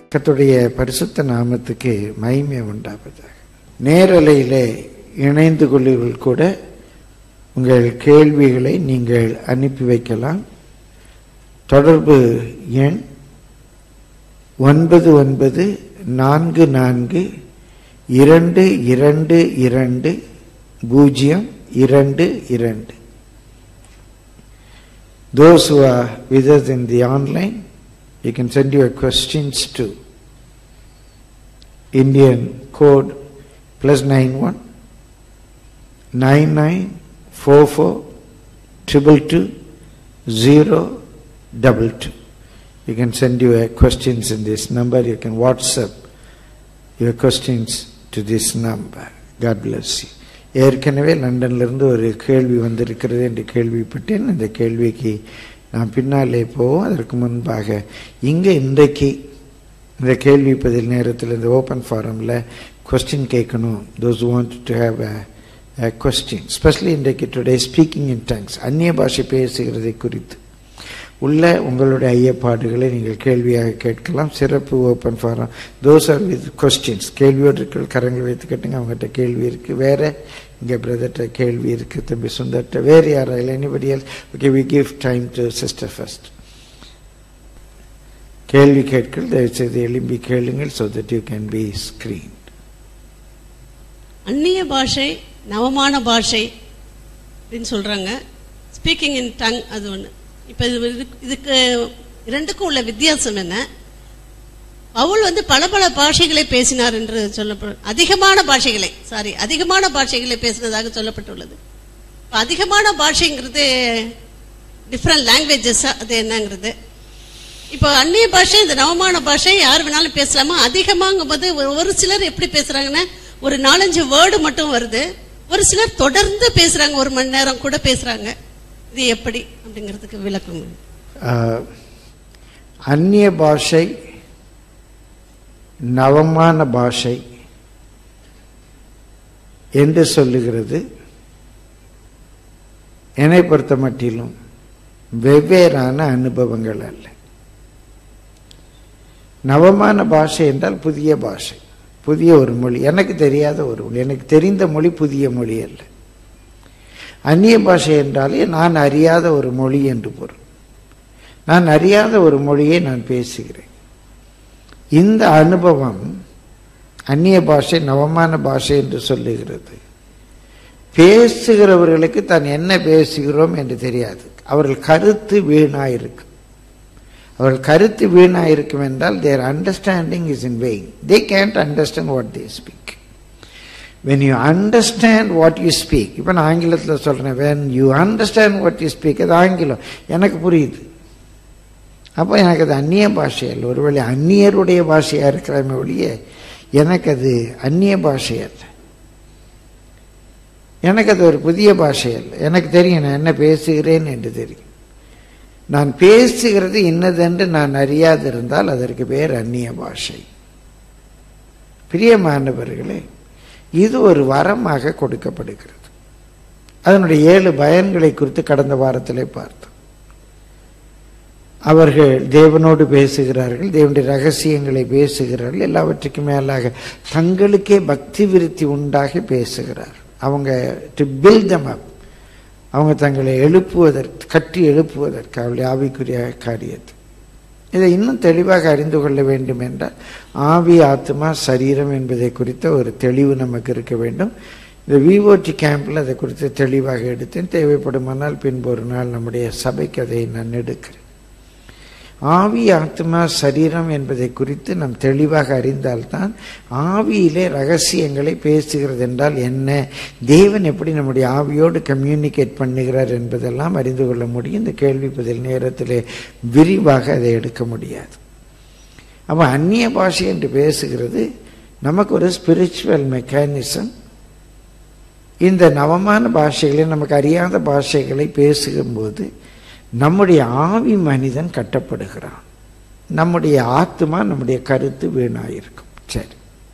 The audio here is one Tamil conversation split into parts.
கர்த்தருடைய பரிசுத்த நாமத்துக்கு மகிமை உண்டாவதாக நேரலையிலே இணைந்து கொள்ளுங்கள் கூட உங்கள் கேள்விகளை நீங்கள் அனுப்பி வைக்கலாம் தொடர்பு எண் ஒன்பது ஒன்பது நான்கு நான்கு இரண்டு இரண்டு இரண்டு பூஜ்ஜியம் இரண்டு இரண்டு Those who are with us in the online, you can send your questions to Indian code plus nine one nine nine four four triple two zero double two. You can send your questions in this number. You can WhatsApp your questions to this number. God bless you. ஏற்கனவே லண்டன்லேருந்து ஒரு கேள்வி வந்திருக்கிறது என்று கேள்விப்பட்டேன் இந்த கேள்விக்கு நான் பின்னாலே போவோம் அதற்கு முன்பாக இங்கே இன்றைக்கு இந்த கேள்வி பதில் நேரத்தில் இந்த ஓப்பன் ஃபாரமில் கொஸ்டின் கேட்கணும் those want to have a question specially இன்றைக்கு டுடே ஸ்பீக்கிங் இன் டங்ஸ் அந்நிய பாஷை பேசுகிறதை குறித்து உள்ள உங்களுடைய ஐயப்பாடுகளை நீங்கள் கேள்வியாக கேட்கலாம் சிறப்பு open forum those are with questions கேள்வியோடு இருக்கிற கரங்கள் வைத்து கேட்டுங்க அவங்ககிட்ட கேள்வி இருக்குது வேற இங்கே பிரதர்கிட்ட கேள்வி இருக்குது தம்பி சுந்தர்கிட்ட வேறு யாரா இல்லை anybody else okay we give time to sister first கேள்வி கேட்கள் தயவுசெய்து எழும்பி கேளுங்கள் so that you can be screen அந்நிய பாஷை நவமான பாஷை அப்படின்னு சொல்றாங்க ஸ்பீக்கிங் இன் டங் அது ஒன்று இப்போ இது இதுக்கு- இதுக்கு இரண்டுக்கும் உள்ள வித்தியாசம் என்ன பவுல் வந்து பல பல பாஷைகளை பேசினார் என்று சொல்லப்படும் அதிகமான பாஷைகளை சாரி அதிகமான பாஷைகளை பேசினதாக சொல்லப்பட்டுள்ளது இப்ப அதிகமான பாஷைங்கிறது டிஃப்ரெண்ட் லாங்குவேஜஸ் அது என்னங்கிறது இப்போ அந்நிய பாஷை இந்த நவமான பாஷை யார் வேணாலும் பேசலாமா அதிகமாங்கும் போது ஒரு- ஒரு சிலர் எப்படி பேசுறாங்கன்னா ஒரு நாலஞ்சு வேர்டு மட்டும் வருது ஒரு சிலர் தொடர்ந்து பேசுறாங்க ஒரு மணி நேரம் கூட பேசுறாங்க இது எப்படி அப்படிங்கிறதுக்கு விளக்கம் ஆஹ், அந்நிய பாஷை நவமான பாஷை என்று சொல்லுகிறது என்னை பொறுத்த மட்டிலும் வெவ்வேறான அனுபவங்கள் அல்ல நவமான பாஷை என்றால் புதிய பாஷை புதிய ஒரு மொழி எனக்கு தெரியாத ஒரு மொழி எனக்கு தெரிந்த மொழி புதிய மொழி அல்ல அந்நிய பாஷை என்றாலே நான் அறியாத ஒரு மொழி என்று பொருள் நான் அறியாத ஒரு மொழியை நான் பேசுகிறேன் இந்த அனுபவம் அந்நிய பாஷை நவமான பாஷை என்று சொல்லுகிறது பேசுகிறவர்களுக்கு தான் என்ன பேசுகிறோம் என்று தெரியாது அவர்கள் கருத்து வீணாயிருக்கும் அவர்கள் கருத்து வீணாயிருக்கும் என்றால் their understanding is in vain they can't understand what they speak when you understand what you speak இப்போ நான் ஆங்கிலத்தில் சொல்கிறேன் when you understand what you speak அது ஆங்கிலம் எனக்கு புரியுது அப்போ எனக்கு அது அந்நிய பாஷை அல்ல ஒருவேளை அந்நியருடைய பாஷையாக இருக்கிறாமே ஒழிய எனக்கு அது அந்நிய பாஷை அல்ல எனக்கு அது ஒரு புதிய பாஷை அல்ல எனக்கு தெரியும் நான் என்ன பேசுகிறேன் என்று தெரியும் நான் பேசுகிறது இன்னதென்று நான் அறியாதிருந்தால் அதற்கு பேர் அந்நிய பாஷை பிரியமானவர்களே இது ஒரு வரமாக கொடுக்கப்படுகிறது அதனுடைய ஏழு பயன்களை குறித்து கடந்த வாரத்திலே பார்த்தோம் அவர்கள் தேவனோடு பேசுகிறார்கள் தேவனுடைய ரகசியங்களை பேசுகிறார்கள் எல்லாவற்றுக்கும் மேலாக தங்களுக்கே பக்தி விருத்தி உண்டாகி பேசுகிறார் அவங்க டு பில்ட் தம் அப் அவங்க தங்களை எழுப்புவதற்கு கட்டி எழுப்புவதற்கு அவளுடைய ஆவிக்குரிய காரியத்தை இதை இன்னும் தெளிவாக அறிந்து கொள்ள வேண்டும் என்றால் ஆவி ஆத்மா சரீரம் என்பதை குறித்த ஒரு தெளிவு நமக்கு இருக்க வேண்டும் இந்த விஓடி கேம்பில் அதை குறித்து தெளிவாக எடுத்தேன் தேவைப்படுமானால் பின்பு ஒரு நாள் நம்முடைய சபைக்கு அதை நான் எடுக்கிறேன் ஆவி ஆத்மா சரீரம் என்பதை குறித்து நாம் தெளிவாக அறிந்தால்தான் ஆவியிலே ரகசியங்களை பேசுகிறது என்றால் என்ன தேவன் எப்படி நம்முடைய ஆவியோடு கம்யூனிகேட் பண்ணுகிறார் என்பதெல்லாம் அறிந்து கொள்ள முடியும் இந்த கேள்வி பதில் நேரத்திலே விரிவாக அதை எடுக்க முடியாது அப்போ அந்நிய பாஷை என்று பேசுகிறது நமக்கு ஒரு ஸ்பிரிச்சுவல் மெக்கானிசம் இந்த நவமான பாஷைகளை நமக்கு அறியாத பாஷைகளை பேசுகும்போது நம்முடைய ஆவி மனிதன் கட்டப்படுகிறான் நம்முடைய ஆத்மா நம்முடைய கருத்து வீணாயிருக்கும் சரி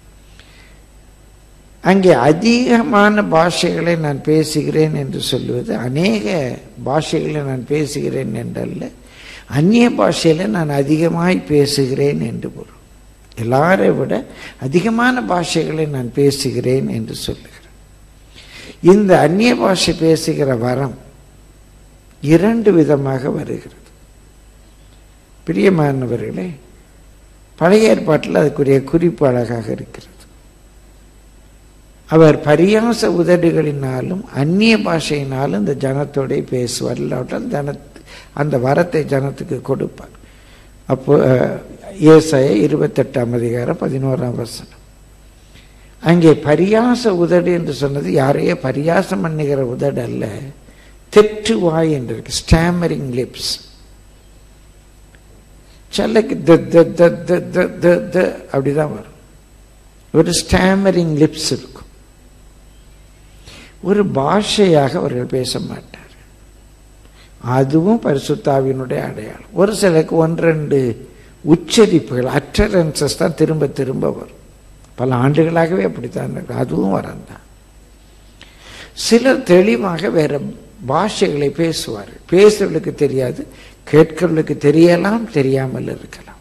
அங்கே அதிகமான பாஷைகளை நான் பேசுகிறேன் என்று சொல்லுவது அநேக பாஷைகளை நான் பேசுகிறேன் என்றல்ல அந்நிய பாஷையில் நான் அதிகமாய் பேசுகிறேன் என்று பொருள் எல்லாரை விட அதிகமான பாஷைகளை நான் பேசுகிறேன் என்று சொல்லுகிறேன் இந்த அந்நிய பாஷை பேசுகிற வரம் இரண்டு விதமாக வருகிறது பிரியமானவர்களே பழைய ஏற்பாட்டில் அதுக்குரிய குறிப்பு அழகாக இருக்கிறது அவர் பரியாச உதடுகளினாலும் அந்நிய பாஷையினாலும் இந்த ஜனத்தோட பேசுவார் இல்லாவிட்டால் ஜன அந்த வரத்தை ஜனத்துக்கு கொடுப்பார் அப்போ ஏசாய இருபத்தெட்டாம் அதிகாரம் பதினோராம் வசனம் அங்கே பரியாச உதடு என்று சொன்னது யாரையோ பரியாசம் பண்ணுகிற உதடு அல்ல தெற்று வாய் என்று இருக்கு ஸ்டாமரிங் லிப்ஸ் சிலக்கு த த த த த த த அப்படிதான் வரும் ஒரு ஸ்டாமரிங் லிப்ஸ் இருக்கும் ஒரு பாஷையாக அவர்கள் பேச மாட்டார் அதுவும் பரிசுத்தாவினுடைய அடையாளம் ஒரு சிலருக்கு ஒன்றெண்டு உச்சரிப்புகள் அட்டரன்சஸ் தான் திரும்ப திரும்ப வரும் பல ஆண்டுகளாகவே அப்படித்தான் இருக்கு அதுவும் வரந்தான் சிலர் தெளிவாக வேற பாஷைகளை பேசுவார்கள் பேசுறவர்களுக்கு தெரியாது கேட்கிறவர்களுக்கு தெரியலாம் தெரியாமல் இருக்கலாம்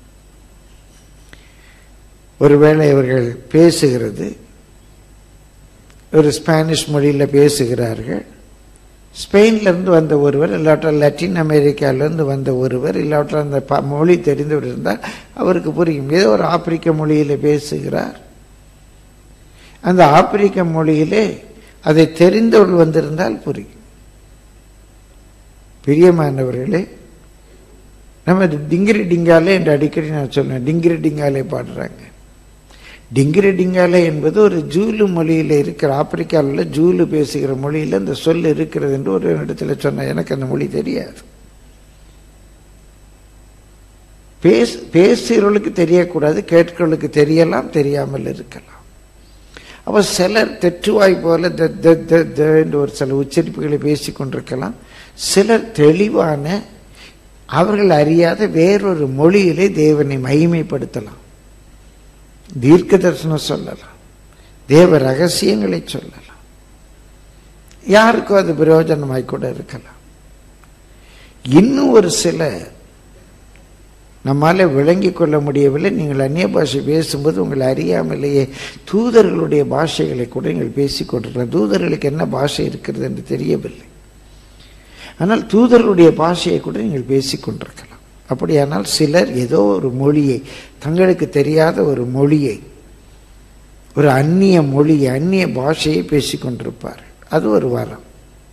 ஒருவேளை இவர்கள் பேசுகிறது ஒரு ஸ்பானிஷ் மொழியில் பேசுகிறார்கள் ஸ்பெயின்லேருந்து வந்த ஒருவர் இல்லாட்டால் லத்தீன் அமெரிக்காவிலேருந்து வந்த ஒருவர் இல்லாட்டால் அந்த ப மொழி தெரிந்தவர் இருந்தால் அவருக்கு புரியும் ஏதோ ஒரு ஆப்பிரிக்க மொழியில் பேசுகிறார் அந்த ஆப்பிரிக்க மொழியிலே அதை தெரிந்தவர்கள் வந்திருந்தால் புரியும் பிரியமானவர்களே நம்ம டிங்கிரி டிங்காலே என்று அடிக்கடி நான் சொல்லுவேன் டிங்கிரி டிங்காலே பாடுறாங்க டிங்கிரி டிங்காலே என்பது ஒரு ஜூலு மொழியில் இருக்கிற ஆப்பிரிக்காவில் ஜூலு பேசுகிற மொழியில் இந்த சொல் இருக்கிறது என்று ஒரு இடத்துல சொன்ன எனக்கு அந்த மொழி தெரியாது பேச பேசுகிறவர்களுக்கு தெரியக்கூடாது கேட்கிறவர்களுக்கு தெரியலாம் தெரியாமல் இருக்கலாம் அப்போ சிலர் தெற்றுவாய் போல த த த த என்று ஒரு சில உச்சரிப்புகளை பேசிக் கொண்டிருக்கலாம் சிலர் தெளிவான அவர்கள் அறியாத வேறொரு மொழியிலே தேவனை மகிமைப்படுத்தலாம் தீர்க்க தரிசனம் சொல்லலாம் தேவ ரகசியங்களை சொல்லலாம் யாருக்கும் அது பிரயோஜனமாய் கூட இருக்கலாம் இன்னும் ஒரு சில நம்மால விளங்கி கொள்ள முடியவில்லை நீங்கள் அந்நிய பாஷை பேசும்போது உங்களை அறியாமலேயே தூதர்களுடைய பாஷைகளை கூட நீங்கள் பேசிக் கொண்டிருக்கலாம் தூதர்களுக்கு என்ன பாஷை இருக்கிறது என்று தெரியவில்லை ஆனால் தூதர்களுடைய பாஷையை கூட நீங்கள் பேசிக் கொண்டிருக்கலாம் அப்படியானால் சிலர் ஏதோ ஒரு மொழியை தங்களுக்கு தெரியாத ஒரு மொழியை ஒரு அந்நிய மொழியை அந்நிய பாஷையை பேசிக் கொண்டிருப்பார் அது ஒரு வரம்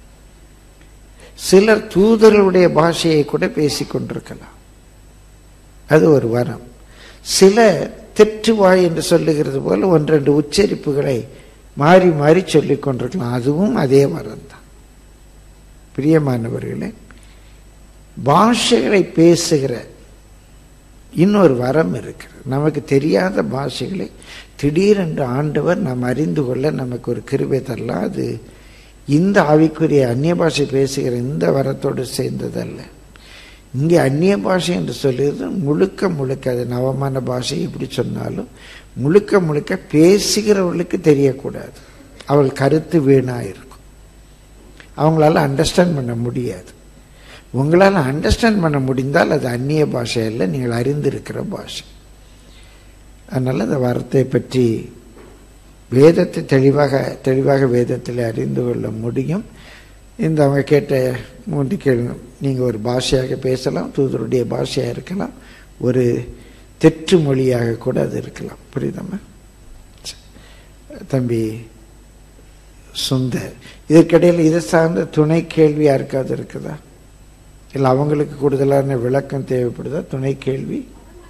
சிலர் தூதர்களுடைய பாஷையை கூட பேசிக் கொண்டிருக்கலாம் அது ஒரு வரம் சில தெற்றுவாய் என்று சொல்லுகிறது போல ஒன்றெண்டு உச்சரிப்புகளை மாறி மாறி சொல்லிக் கொண்டிருக்கலாம் அதுவும் அதே வரம் தான் பிரியமானவர்களே பாஷைகளை பேசுகிற இன்னொரு வரம் இருக்கிறது நமக்கு தெரியாத பாஷைகளை திடீரென்று ஆண்டவர் நாம் அறிந்து கொள்ள நமக்கு ஒரு கிருபை தரலாம் அது இந்த ஆவிக்குரிய அந்நிய பாஷை பேசுகிற இந்த வரத்தோடு சேர்ந்ததல்ல இங்கே அந்நிய பாஷை என்று சொல்லுறது முழுக்க முழுக்க அது நவமான பாஷை எப்படி சொன்னாலும் முழுக்க முழுக்க பேசுகிறவர்களுக்கு தெரியக்கூடாது அவள் கருத்து வீணாக இருக்கும் அவங்களால அண்டர்ஸ்டாண்ட் பண்ண முடியாது உங்களால் அண்டர்ஸ்டாண்ட் பண்ண முடிந்தால் அது அந்நிய பாஷை இல்லை நீங்கள் அறிந்திருக்கிற பாஷை அதனால் அந்த வார்த்தை பற்றி வேதத்தை தெளிவாக தெளிவாக வேதத்தில் அறிந்து கொள்ள முடியும் இந்த அவங்க கேட்ட மூன்று கேள்வி நீங்கள் ஒரு பாஷையாக பேசலாம் தூதருடைய பாஷையாக இருக்கலாம் ஒரு தெற்று மொழியாக கூட அது இருக்கலாம் புரியுதம்மா தம்பி சுந்தர் இதற்கிடையில் இதை சார்ந்த துணை கேள்வி யாருக்காவது இருக்குதா இல்லை அவங்களுக்கு கூடுதலான விளக்கம் தேவைப்படுதா துணை கேள்வி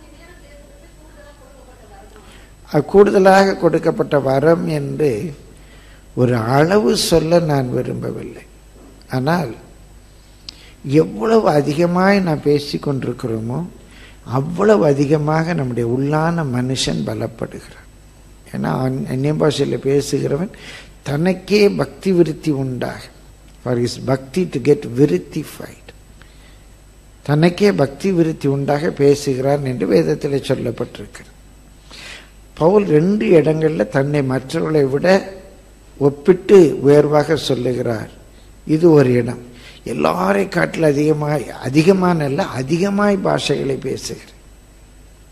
கூடுதலாக கொடுக்கப்பட்ட வரம் என்று ஒரு அளவு சொல்ல நான் விரும்பவில்லை ஆனால் எவ்வளவு அதிகமாய் நான் பேசி கொண்டிருக்கிறோமோ அவ்வளவு அதிகமாக நம்முடைய உள்ளான மனுஷன் பலப்படுகிறான் ஏன்னா அந்நிய பாஷையில் பேசுகிறவன் தனக்கே பக்தி விருத்தி உண்டாக for is bhakti to get விருத்திஃபைட் தனக்கே பக்தி விருத்தி உண்டாக பேசுகிறான் என்று வேதத்தில் சொல்லப்பட்டிருக்கிறது பவுல் ரெண்டு இடங்களில் தன்னை மற்றவர்களை விட ஒப்பிட்டு உயர்வாக சொல்லுகிறார் இது ஒரு இடம் எல்லாரை காட்டில் அதிகமாய் அதிகமான அல்ல அதிகமாய் பாஷைகளை பேசுகிறேன்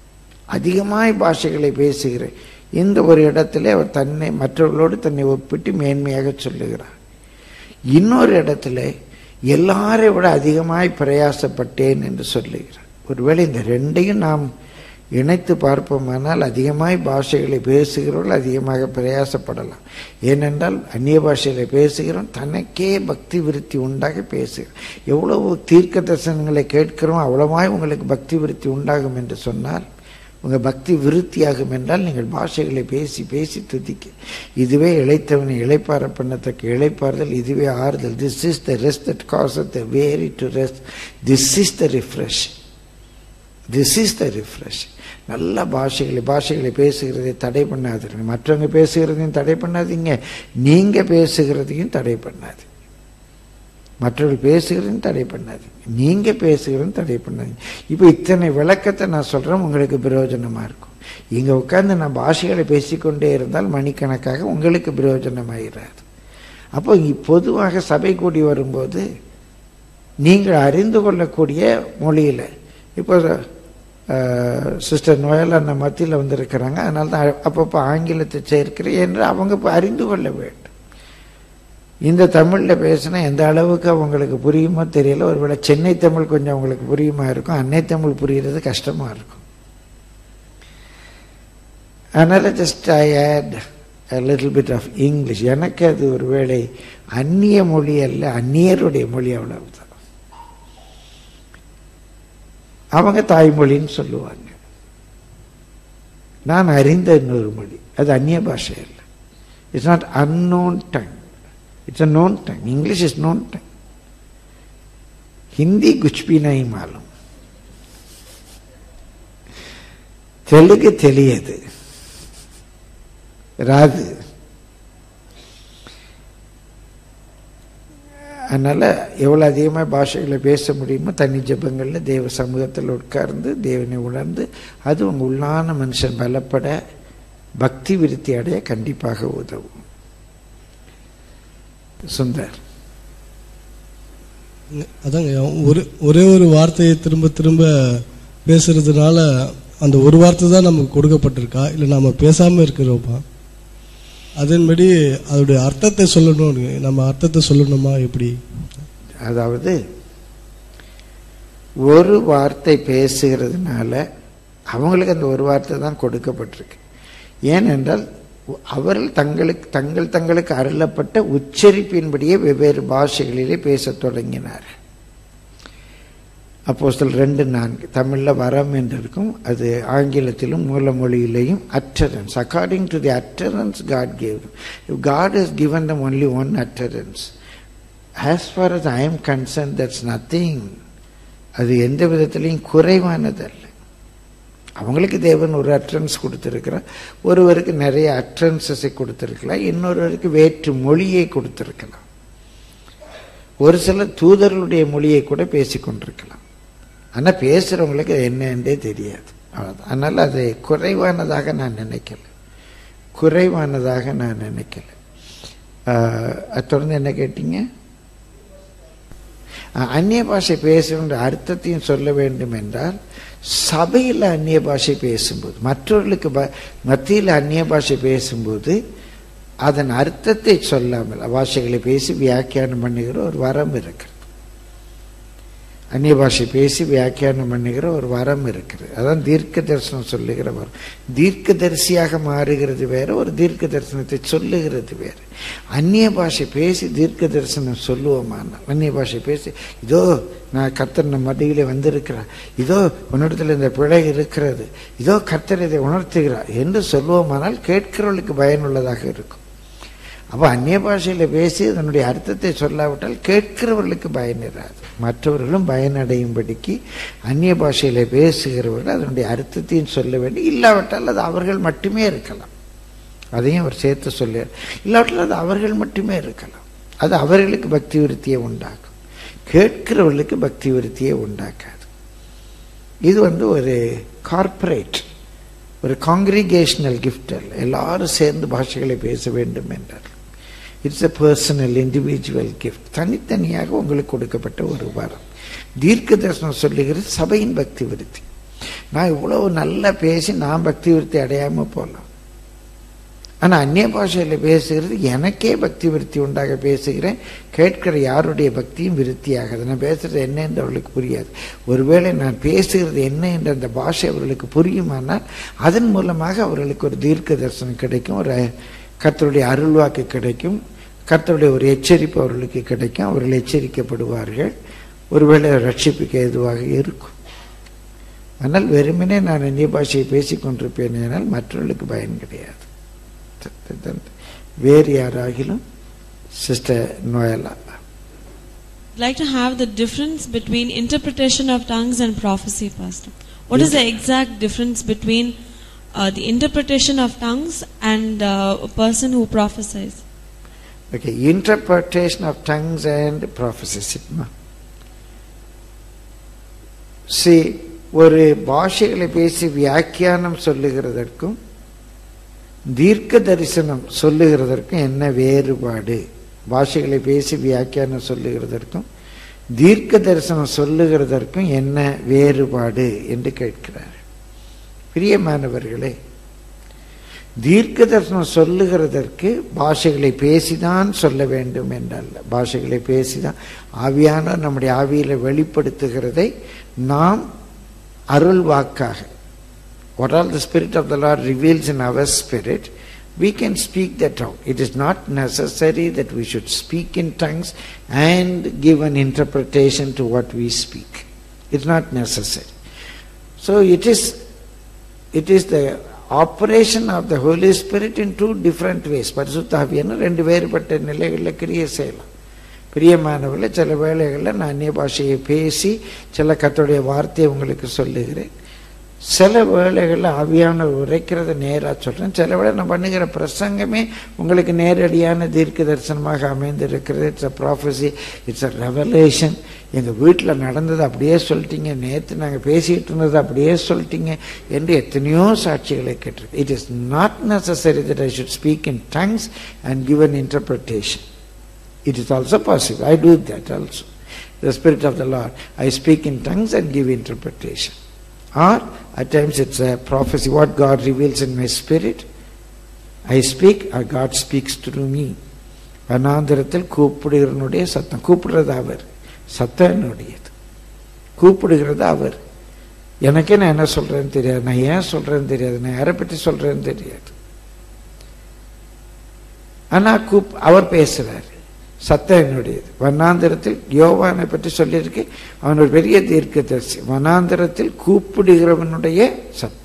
அதிகமாய் பாஷைகளை பேசுகிறேன் இந்த ஒரு இடத்துல அவர் தன்னை மற்றவர்களோடு தன்னை ஒப்பிட்டு மேன்மையாக சொல்லுகிறார் இன்னொரு இடத்துல எல்லாரை விட அதிகமாய் பிரயாசப்பட்டேன் என்று சொல்லுகிறார் ஒருவேளை இந்த ரெண்டையும் நாம் இணைத்து பார்ப்போமானால் அதிகமாய் பாஷைகளை பேசுகிறவர்கள் அதிகமாக பிரயாசப்படலாம் ஏனென்றால் அந்நிய பாஷைகளை பேசுகிறோம் தனக்கே பக்தி விருத்தி உண்டாக பேசுகிறோம் எவ்வளவு தீர்க்க தரிசனங்களை கேட்கிறோம் அவ்வளவாய் உங்களுக்கு பக்தி விருத்தி உண்டாகும் என்று சொன்னால் உங்கள் பக்தி விருத்தியாகும் என்றால் நீங்கள் பாஷைகளை பேசி பேசி துதிக்க இதுவே இழைத்தவனை இழைப்பார பண்ணத்தக்க இழைப்பாறுதல் இதுவே ஆறுதல் this is the rest that cause the weary to rest this is the refresh this is the refresh நல்ல பாஷைகளை பாஷைகளை பேசுகிறதை தடை பண்ணாதீங்க மற்றவங்க பேசுகிறதையும் தடை பண்ணாதீங்க நீங்கள் பேசுகிறதையும் தடை பண்ணாது மற்றவர்கள் பேசுகிறதையும் தடை பண்ணாதீங்க நீங்கள் பேசுகிறதும் தடை பண்ணாதீங்க இப்போ இத்தனை விளக்கத்தை நான் சொல்கிறேன் உங்களுக்கு பிரயோஜனமாக இருக்கும் இங்கே உட்காந்து நான் பாஷைகளை பேசிக்கொண்டே இருந்தால் மணிக்கணக்காக உங்களுக்கு பிரயோஜனமாகிறாது அப்போ பொதுவாக சபை கூடி வரும்போது நீங்கள் அறிந்து கொள்ளக்கூடிய மொழியில் இப்போ சிஸ்டர் நோயல் அந்த மத்தியில் வந்திருக்கிறாங்க அதனால தான் அப்பப்போ ஆங்கிலத்தை சேர்க்கிறேன் என்று அவங்க இப்போ அறிந்து கொள்ள வேண்டும் இந்த தமிழில் பேசினா எந்த அளவுக்கு அவங்களுக்கு புரியுமோ தெரியல ஒருவேளை சென்னை தமிழ் கொஞ்சம் அவங்களுக்கு புரியுமா இருக்கும் அன்னை தமிழ் புரிகிறது கஷ்டமாக இருக்கும் அதனால் just I add little bit of English எனக்கு அது ஒரு வேளை அந்நிய மொழி அல்ல அந்நியருடைய மொழி அவ்வளவுதான் அவங்க தாய்மொழின்னு சொல்லுவாங்க நான் அறிந்த இன்னொரு மொழி அது அந்நிய பாஷை இல்லை it's not unknown tongue it's a known tongue English is known tongue Hindi कुछ भी नहीं मालूम தெலுங்கு தெரியாது ராது அதனால எவ்வளோ அதிகமாக பாஷைகளை பேச முடியுமோ தனி ஜபங்களில் தேவ சமூகத்தில் உட்கார்ந்து தேவனை உணர்ந்து அது உங்கள் உள்ளான மனுஷன் பலப்பட பக்தி விருத்தி அடைய கண்டிப்பாக உதவும் சுந்தர் அதாங்க ஒரு ஒரே ஒரு வார்த்தையை திரும்ப திரும்ப பேசுறதுனால அந்த ஒரு வார்த்தை தான் நமக்கு கொடுக்கப்பட்டிருக்கா இல்லை நாம பேசாம இருக்கிறோமா அதன்படி அதோடைய அர்த்தத்தை சொல்லணும் நம்ம அர்த்தத்தை சொல்லணுமா எப்படி அதாவது ஒரு வார்த்தை பேசுகிறதுனால அவங்களுக்கு அந்த ஒரு வார்த்தை தான் கொடுக்கப்பட்டிருக்கு ஏனென்றால் அவர்கள் தங்களுக்கு தங்கள் தங்களுக்கு அருளப்பட்ட உச்சரிப்பின்படியே வெவ்வேறு பாஷைகளிலே பேசத் தொடங்கினார் அப்போ ரெண்டு நான்கு தமிழில் வரம் என்று இருக்கும் அது ஆங்கிலத்திலும் மூல மொழியிலையும் utterance according to the utterance God gave God has given them only one utterance as far as I am concern that's nothing அது எந்த விதத்திலையும் குறைவானதல்ல அவங்களுக்கு தேவன் ஒரு அட்ரன்ஸ் கொடுத்துருக்கிறார் ஒருவருக்கு நிறைய அட்ரன்சஸை கொடுத்துருக்கலாம் இன்னொருவருக்கு வேற்று மொழியை கொடுத்துருக்கலாம் ஒரு சில தூதர்களுடைய மொழியை கூட பேசிக்கொண்டிருக்கலாம் ஆனால் பேசுகிறவங்களுக்கு என்னன்றே தெரியாது அவ்வளோதான் அதனால் அது குறைவானதாக நான் நினைக்கல குறைவானதாக நான் நினைக்கல அது தொடர்ந்து என்ன கேட்டீங்க அந்நிய பாஷை பேசுகின்ற அர்த்தத்தையும் சொல்ல வேண்டும் என்றால் சபையில் அந்நிய பாஷை பேசும்போது மற்றவர்களுக்கு மத்தியில் அந்நிய பாஷை பேசும்போது அதன் அர்த்தத்தை சொல்லாமல் பாஷைகளை பேசி வியாக்கியானம் பண்ணுகிற ஒரு வரம் இருக்கிறது அந்நிய பாஷை பேசி வியாக்கியானம் பண்ணுகிற ஒரு வரம் இருக்கிறது அதான் தீர்க்க தரிசனம் சொல்லுகிற வரம் தீர்க்க தரிசியாக மாறுகிறது வேற ஒரு தீர்க்க தரிசனத்தை சொல்லுகிறது வேற அந்நிய பாஷை பேசி தீர்க்க தரிசனம் சொல்லுவோமானால் அந்நிய பாஷை பேசி இதோ நான் கர்த்தர் நம் மடியிலே வந்திருக்கிறார் இதோ உன்னிடத்தில் இந்த பிழை இருக்கிறது இதோ கர்த்தர் இதை உணர்த்துகிறார் என்று சொல்லுவோமானால் கேட்கிறவர்களுக்கு பயனுள்ளதாக இருக்கும் அப்போ அந்நிய பாஷையில் பேசி அதனுடைய அர்த்தத்தை சொல்லாவிட்டால் கேட்கிறவர்களுக்கு பயனிராது மற்றவர்களும் பயனடையும்படிக்கு அந்நிய பாஷையில் பேசுகிறவர்கள் அதனுடைய அர்த்தத்தையும் சொல்ல வேண்டும் இல்லாவிட்டால் அது அவர்கள் மட்டுமே இருக்கலாம் அதையும் அவர் சேர்த்து சொல்ல இல்லாவிட்டால் அது அவர்கள் மட்டுமே இருக்கலாம் அது அவர்களுக்கு பக்தி விருத்தியை உண்டாக்கும் கேட்கிறவர்களுக்கு பக்தி விருத்தியை உண்டாக்காது இது வந்து ஒரு கார்ப்பரேட் ஒரு காங்கிரிகேஷனல் கிஃப்ட் அல்ல எல்லாரும் சேர்ந்து பாஷைகளை பேச வேண்டும் என்றார் it's a personal individual gift தனித்தனியாக உங்களுக்கு கொடுக்கப்பட்ட ஒரு வரம் தீர்க்க தரிசனம் சொல்லுகிறது சபையின் பக்தி விருத்தி நான் இவ்வளவு நல்லா பேசி நான் பக்தி விருத்தி அடையாமல் போகலாம் ஆனால் அந்நிய பாஷையில் பேசுகிறது எனக்கே பக்தி விருத்தி உண்டாக பேசுகிறேன் கேட்கிற யாருடைய பக்தியும் விருத்தியாகாது நான் பேசுகிறது என்ன என்று அவர்களுக்கு புரியாது ஒருவேளை நான் பேசுகிறது என்ன என்ற அந்த பாஷை அவர்களுக்கு புரியுமானால் அதன் மூலமாக அவர்களுக்கு ஒரு தீர்க்க தரிசனம் கிடைக்கும் ஒரு கர்த்தருடைய அருள்வாக்கு கிடைக்கும் கர்த்தருடைய ஒரு எச்சரிப்பு அவர்களுக்கு கிடைக்கும் அவர்கள் எச்சரிக்கப்படுவார்கள் ஒருவேளை ரட்சிப்புக்கு ஏதுவாக இருக்கும் ஆனால் வெறுமனே நான் அந்நிய பாஷையை பேசிக் கொண்டிருப்பேன் ஆனால் மற்றவர்களுக்கு பயன் கிடையாது வேறு யாராகிலும் சிஸ்டர் நோயலா I'd like to have the difference between interpretation of tongues and prophecy, Pastor. What is the exact difference between uh, the interpretation of tongues and uh, a person who prophesies? Okay interpretation of tongues and prophesies சி ஒரு பாஷைகளை பேசி வியாக்கியானம் சொல்லுகிறதற்கும் தீர்க்க தரிசனம் சொல்லுகிறதற்கும் என்ன வேறுபாடு பாஷைகளை பேசி வியாக்கியானம் சொல்லுகிறதற்கும் தீர்க்க தரிசனம் சொல்லுகிறதற்கும் என்ன வேறுபாடு என்று கேட்கிறார் பிரியமானவர்களே தீர்க்க தரிசனம் சொல்லுகிறதற்கு பாஷைகளை பேசிதான் சொல்ல வேண்டும் என்றல்ல பாஷைகளை பேசிதான் ஆவியான நம்முடைய ஆவியில வெளிப்படுத்துகிறதை நாம் அருள் வாக்காக what all the spirit of the lord reveals in our spirit we can speak that out it is not necessary that we should speak in tongues and give an interpretation to what we speak it's not necessary so it is it is the operation of the Holy Spirit in two different ways பரிசுத்தாவியான ரெண்டு வேறுபட்ட நிலைகளில் கிரியை செய்யலாம் பிரியமானவர்கள் சில வேளைகளில் நான் அந்நிய பாஷையை பேசி சில கத்தோடைய வார்த்தையை உங்களுக்கு சொல்லுகிறேன் சில வேளைகளில் ஆவியான உரைக்கிறத நேராக சொல்கிறேன் சில வேளை நான் பண்ணுகிற பிரசங்கமே உங்களுக்கு நேரடியான தீர்க்க தரிசனமாக அமைந்திருக்கிறது it's a prophecy it's a revelation எங்கள் வீட்டில் நடந்தது அப்படியே சொல்லிட்டீங்க நேற்று நாங்கள் பேசிகிட்டு இருந்தது அப்படியே சொல்லிட்டீங்க என்று எத்தனையோ சாட்சிகளை கேட்டிருக்கு it is not necessary that I should speak in tongues and give an interpretation it is also possible I do that also the spirit of the Lord I speak in tongues and give interpretation or at times it's a prophecy what God reveals in my spirit I speak or God speaks through me வனாந்திரத்தில் கூப்பிடுகிறனுடைய சத்தம் கூப்பிடுறது அவர் சத்தம் என்னுடையது கூப்பிடுகிறது அவர் எனக்கே நான் என்ன சொல்றேன்னு தெரியாது நான் ஏன் சொல்றேன்னு தெரியாது நான் யாரை பற்றி சொல்றேன்னு தெரியாது ஆனா கூப் அவர் பேசுறாரு சத்தம் என்னுடையது வனாந்திரத்தில் யோவானை பற்றி சொல்லியிருக்கு அவன் ஒரு பெரிய தீர்க்கதரிசி வனாந்திரத்தில் கூப்பிடுகிறவனுடைய சத்தம்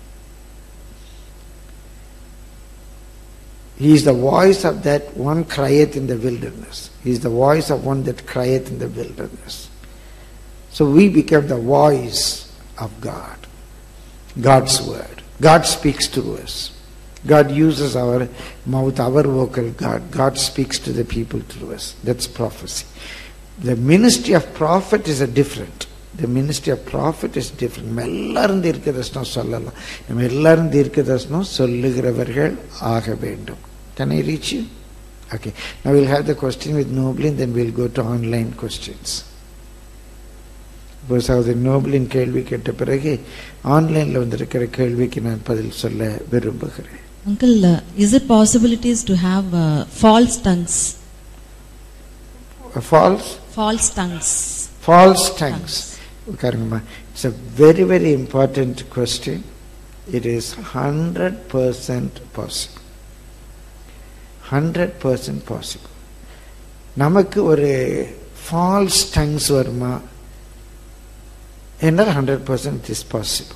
He is the voice of that one crieth in the wilderness. He is the voice of one that crieth in the wilderness. So we become the voice of God, God's word. God speaks through us. God uses our mouth, our vocal God. God speaks to the people through us. That's prophecy. The ministry of prophet is a different. The ministry of prophet is different. நம்ம எல்லாரும் தீர்க்க தரிசனம் சொல்லலாம் நம்ம எல்லாரும் தீர்க்க தரிசனம் சொல்லுகிறவர்கள் ஆக வேண்டும் Can I reach you? Okay. Now we'll have the question with Noblin, then we'll go to online questions. இப்போ சகோதரி நோபலின் கேள்வி கேட்ட பிறகு ஆன்லைனில் வந்திருக்கிற கேள்விக்கு நான் பதில் சொல்ல விரும்புகிறேன் Uncle, uh, is it possibilities to have uh, false tongues? False False tongues. false tongues. உட்காருங்கம்மா it's a very very important question. It is 100% possible. 100% possible. நமக்கு ஒரு ஃபால்ஸ் டங்ஸ் வருமா என்றால் ஹண்ட்ரட் பர்சன்ட் இஸ் பாசிபிள்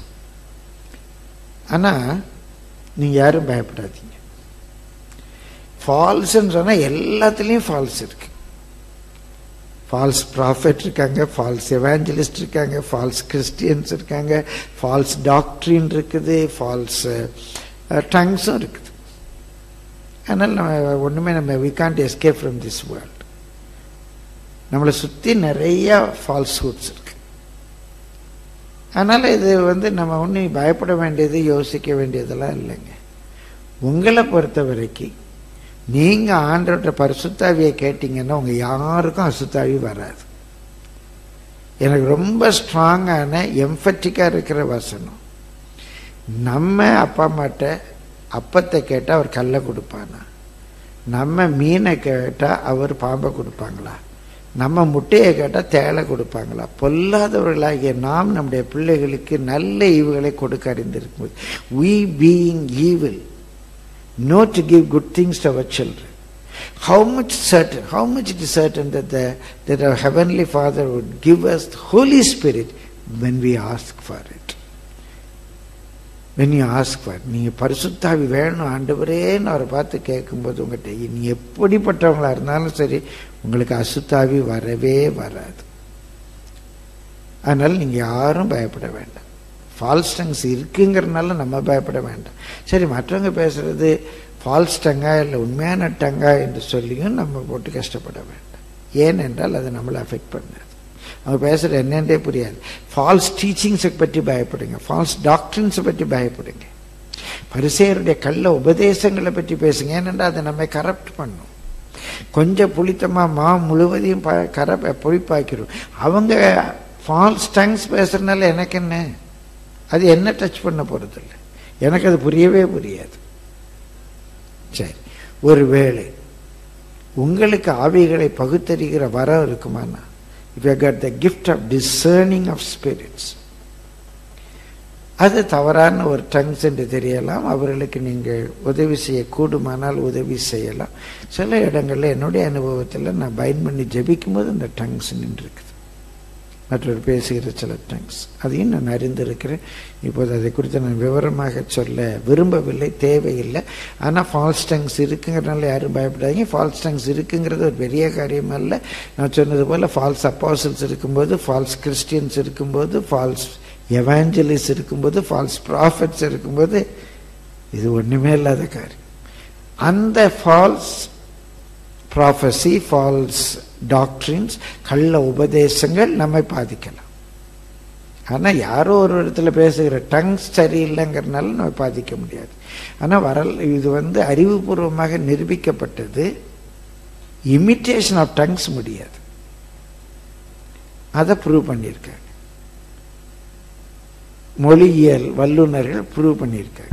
ஆனால் நீங்கள் யாரும் பயப்படாதீங்க ஃபால்ஸ்ன்னு சொன்னால் எல்லாத்துலேயும் ஃபால்ஸ் இருக்கு ஃபால்ஸ் ப்ராஃபெட் இருக்காங்க ஃபால்ஸ் எவாஞ்சலிஸ்ட் இருக்காங்க ஃபால்ஸ் கிறிஸ்டியன்ஸ் இருக்காங்க ஃபால்ஸ் டாக்ட்ரின் இருக்குது ஃபால்ஸ் டங்ஸும் இருக்குது அதனால் நம்ம ஒன்றுமே நம்ம we can't escape from this world நம்மளை சுற்றி நிறைய ஃபால்ஸ்ஹுட்ஸ் இருக்கு அதனால் இது வந்து நம்ம ஒன்றும் பயப்பட வேண்டியது யோசிக்க வேண்டியதெல்லாம் இல்லைங்க உங்களை பொறுத்த வரைக்கும் நீங்கள் ஆண்டவர்கிட்ட பரிசுத்தாவியை கேட்டீங்கன்னா உங்கள் யாருக்கும் அசுத்தாவி வராது எனக்கு ரொம்ப ஸ்ட்ராங்கான எம்ஃபட்டிக்காக இருக்கிற வசனம் நம்ம அப்பா அம்மாட்ட அப்பத்தை கேட்டால் அவர் கல்லை கொடுப்பானா நம்ம மீனை கேட்டால் அவர் பாம்பை கொடுப்பாங்களா நம்ம முட்டையை கேட்டால் தேளை கொடுப்பாங்களா பொல்லாதவர்களாகிய நாம் நம்முடைய பிள்ளைகளுக்கு நல்ல ஈவுகளை கொடுக்க அறிந்திருக்கும்போது we being evil know to give good things to our children how much certain how much it is certain that the that our heavenly father would give us the holy spirit when we ask for it when you ask for it நீங்க பரிசுத்தாவி வேணும் ஆண்டவரேன்னு அவரை பார்த்து கேட்கும்போது உங்கள்கிட்ட நீ எப்படிப்பட்டவங்களா இருந்தாலும் சரி உங்களுக்கு அசுத்தாவி வரவே வராது அதனால நீங்க யாரும் பயப்பட வேண்டாம் ஃபால்ஸ் டங்ஸ் இருக்குங்கிறனால நம்ம பயப்பட வேண்டாம் சரி மற்றவங்க பேசுறது ஃபால்ஸ் டங்கா இல்லை உண்மையான டங்கா என்று சொல்லியும் நம்ம போட்டு கஷ்டப்பட வேண்டாம் ஏனென்றால் அது நம்மளை அஃபெக்ட் பண்ணாது அவங்க பேசுறது என்னன்றே புரியாது ஃபால்ஸ் டீச்சிங்ஸை பற்றி பயப்படுங்க ஃபால்ஸ் டாக்டர்ஸை பற்றி பயப்படுங்க பரிசேருடைய கள்ள உபதேசங்களை பற்றி பேசுங்க ஏனென்றால் அதை நம்ம கரப்ட் பண்ணும் கொஞ்சம் புளித்தமா மா முழுவதையும் ப கர புளிப்பாக்கிடும் அவங்க ஃபால்ஸ் டங்ஸ் பேசுறதுனால எனக்கு என்ன அது என்ன டச் பண்ண போறதில்ல எனக்கு அது புரியவே புரியாது சரி ஒருவேளை உங்களுக்கு ஆவிகளை பகுத்தறிகிற வரம் இருக்குமானா if you got the gift of discerning of spirits அது தவறான ஒரு டங்ஸ் என்று தெரியலாம் அவர்களுக்கு நீங்கள் உதவி செய்ய கூடுமானால் உதவி செய்யலாம் சில இடங்களில் என்னுடைய அனுபவத்தில் நான் பயன் பண்ணி ஜெபிக்கும் போது அந்த டங்ஸ் நின்றுருக்குது மற்றவர் பேசுகிற சில டங்ஸ் அதையும் நான் அறிந்திருக்கிறேன் இப்போது அதை குறித்து நான் விவரமாக சொல்ல விரும்பவில்லை தேவையில்லை ஆனால் ஃபால்ஸ் டங்ஸ் இருக்குங்கிறனால யாரும் பயப்படாதீங்க ஃபால்ஸ் டங்ஸ் இருக்குங்கிறது ஒரு பெரிய காரியம் அல்ல நான் சொன்னது போல் ஃபால்ஸ் அப்பாசல்ஸ் இருக்கும்போது ஃபால்ஸ் கிறிஸ்டியன்ஸ் இருக்கும்போது ஃபால்ஸ் எவாஞ்சலிஸ் இருக்கும்போது ஃபால்ஸ் ப்ராஃபிட்ஸ் இருக்கும்போது இது ஒன்றுமே இல்லாத காரியம் அந்த ஃபால்ஸ் ப்ராஃபஸி ஃபால்ஸ் டாக்டரின்ஸ் கள்ள உபதேசங்கள் நம்மை பாதிக்கலாம் ஆனால் யாரோ ஒரு இடத்துல பேசுகிற டங்ஸ் சரியில்லைங்கிறனால நம்ம பாதிக்க முடியாது ஆனால் வரல் இது வந்து அறிவுபூர்வமாக நிரூபிக்கப்பட்டது இமிட்டேஷன் ஆஃப் டங்ஸ் முடியாது அதை ப்ரூவ் பண்ணியிருக்காங்க மொழியியல் வல்லுநர்கள் ப்ரூவ் பண்ணியிருக்காங்க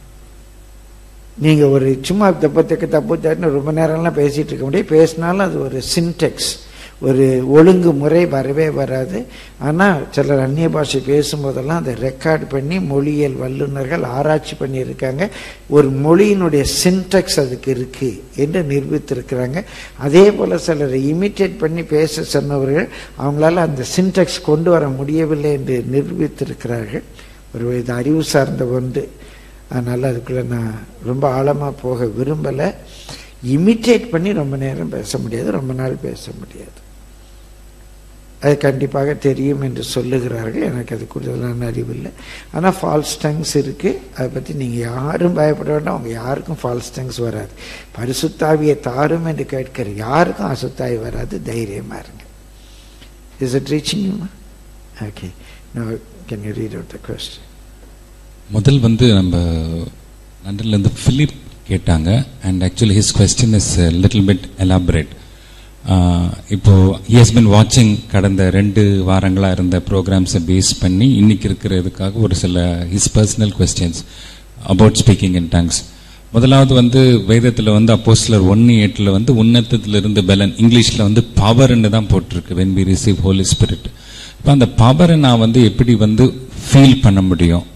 நீங்கள் ஒரு சும்மா தப்பத்துக்கு தப்பு தப்புன்னு ரொம்ப நேரம்லாம் பேசிகிட்டு இருக்க முடியாது பேசினாலும் அது ஒரு சின்டெக்ஸ் ஒரு ஒழுங்கு முறை வரவே வராது ஆனால் சிலர் அந்நிய பாஷை பேசும்போதெல்லாம் அதை ரெக்கார்ட் பண்ணி மொழியியல் வல்லுநர்கள் ஆராய்ச்சி பண்ணியிருக்காங்க ஒரு மொழியினுடைய சின்டெக்ஸ் அதுக்கு இருக்கு என்று நிரூபித்திருக்கிறாங்க அதே போல் சிலர் இமிட்டேட் பண்ணி பேச சொன்னவர்கள் அவங்களால அந்த சின்டெக்ஸ் கொண்டு வர முடியவில்லை என்று நிரூபித்திருக்கிறார்கள் ஒரு இது அறிவு சார்ந்த ஒன்று அதனால் அதுக்குள்ளே நான் ரொம்ப ஆழமாக போக விரும்பலை இமிட்டேட் பண்ணி ரொம்ப நேரம் பேச முடியாது ரொம்ப நாள் பேச முடியாது அது கண்டிப்பாக தெரியும் என்று சொல்லுகிறார்கள் எனக்கு அது கூடுதலான அறிவில்லை ஆனால் ஃபால்ஸ் டங்ஸ் இருக்குது அதை பற்றி நீங்கள் யாரும் பயப்பட வேண்டாம் அவங்க யாருக்கும் ஃபால்ஸ் டங்ஸ் வராது பரிசுத்தாவியை தாரும் என்று கேட்கிற யாருக்கும் அசுத்தாவி வராது தைரியமாக இருங்க is it reaching okay no can you read out the question முதல் வந்து நம்ம லண்டன்லேருந்து ஃபிலிப் கேட்டாங்க and actually his question is little bit elaborate இப்போ ஹஸ் பின் வாட்சிங் கடந்த ரெண்டு வாரங்களாக இருந்த ப்ரோக்ராம்ஸை பேஸ் பண்ணி இன்னைக்கு இருக்கிறதுக்காக ஒரு சில his personal questions about speaking in tongues முதலாவது வந்து வேதத்தில் வந்து அப்போஸ்லர் ஒன்று எட்டில் வந்து உன்னதத்திலிருந்து பலன் இங்கிலீஷில் வந்து பவர்னு தான் போட்டிருக்கு when we receive Holy Spirit இப்போ அந்த பவரை நான் வந்து எப்படி வந்து ஃபீல் பண்ண முடியும்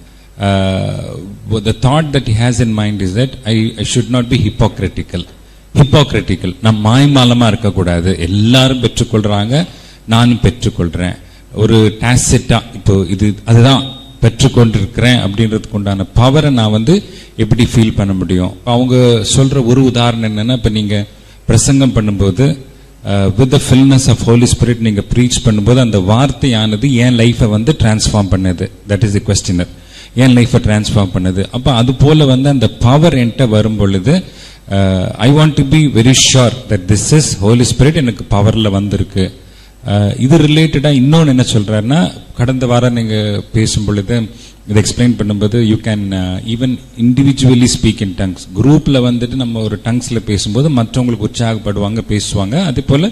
uh, the thought that he has in mind is that I, I should not be hypocritical. hypocritical நான் மாய்மாலமா இருக்கக்கூடாது எல்லாரும் பெற்றுக்கொள்றாங்க நானும் பெற்றுக்கொள்றேன் ஒரு டாசிட்டா இப்போ இது அதுதான் பெற்றுக்கொண்டிருக்கிறேன் அப்படின்றதுக்கு உண்டான பவரை நான் வந்து எப்படி ஃபீல் பண்ண முடியும் அவங்க சொல்ற ஒரு உதாரணம் என்னன்னா இப்ப நீங்க பிரசங்கம் பண்ணும்போது with the fullness of Holy Spirit நீங்க ப்ரீச் பண்ணும்போது அந்த வார்த்தையானது என் லைஃபை வந்து டிரான்ஸ்ஃபார்ம் பண்ணுது தட் இஸ் தி கொஸ்டினர் என் லைஃப்பை டிரான்ஸ்ஃபார்ம் பண்ணுது அப்போ அது போல வந்து அந்த பவர் என்கிட்ட வரும் பொழுது I want to be very sure that this is Holy Spirit எனக்கு பவரில் வந்திருக்கு இது ரிலேட்டடாக இன்னொன்று என்ன சொல்றாருன்னா கடந்த வாரம் நீங்கள் பேசும் பொழுது இதை எக்ஸ்பிளைன் பண்ணும்போது you can even individually speak in tongues குரூப்பில் வந்துட்டு நம்ம ஒரு டங்ஸில் பேசும்போது மற்றவங்களுக்கு உற்சாகப்படுவாங்க பேசுவாங்க அதே போல்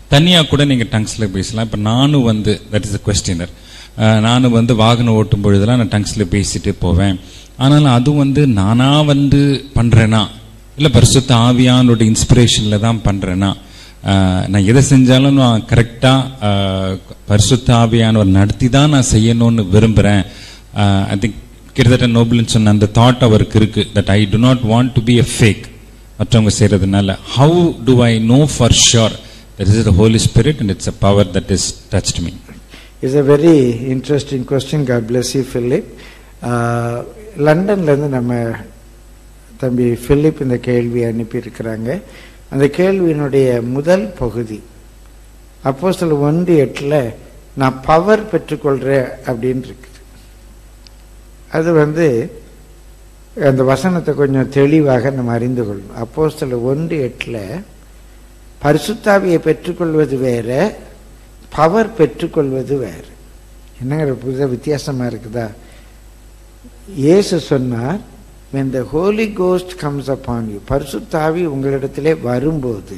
தனியா கூட நீங்க டங்ஸ்ல பேசலாம் இப்ப நானும் வந்து தட் இஸ் கொஸ்டினர் நானும் வந்து வாகனம் ஓட்டும் பொழுதெல்லாம் நான் டங்ஸ்ல பேசிட்டு போவேன் ஆனாலும் அது வந்து நானா வந்து பண்றேனா இல்ல பரிசுத்த ஆவியானோட இன்ஸ்பிரேஷன்ல தான் பண்றேனா ஆஹ், நான் எதை செஞ்சாலும் நான் கரெக்டா பரிசுத்த ஆவியானவர் நடத்தி தான் நான் செய்யணும்னு விரும்புறேன் ஐ திங்க் கிட்டத்தட்ட நோபல்னு சொன்ன அந்த தாட் அவருக்கு இருக்கு that I do not want to be a fake மற்றவங்க செய்யறதுனால how do I know for sure that is the Holy Spirit and it's a power that is touched me is a very interesting question God bless you Philip லண்டன்லேருந்து நம்ம தம்பி பிலிப் இந்த கேள்வி அனுப்பியிருக்கிறாங்க அந்த கேள்வியினுடைய முதல் பகுதி அப்போ சில ஒன்று எட்டில் நான் பவர் பெற்றுக்கொள்கிறேன் அப்படின்னு இருக்குது அது வந்து அந்த வசனத்தை கொஞ்சம் தெளிவாக நம்ம அறிந்து கொள்ளணும் அப்போ சில ஒன்று எட்டில் பரிசுத்தாவியை பெற்றுக்கொள்வது வேற பவர் பெற்றுக்கொள்வது வேறு என்னங்கிற புதுசாக வித்தியாசமாக இருக்குதா இயேசு சொன்னார் when the holy ghost comes upon you பரிசுத்தாவி உங்களிடத்திலே வரும்போது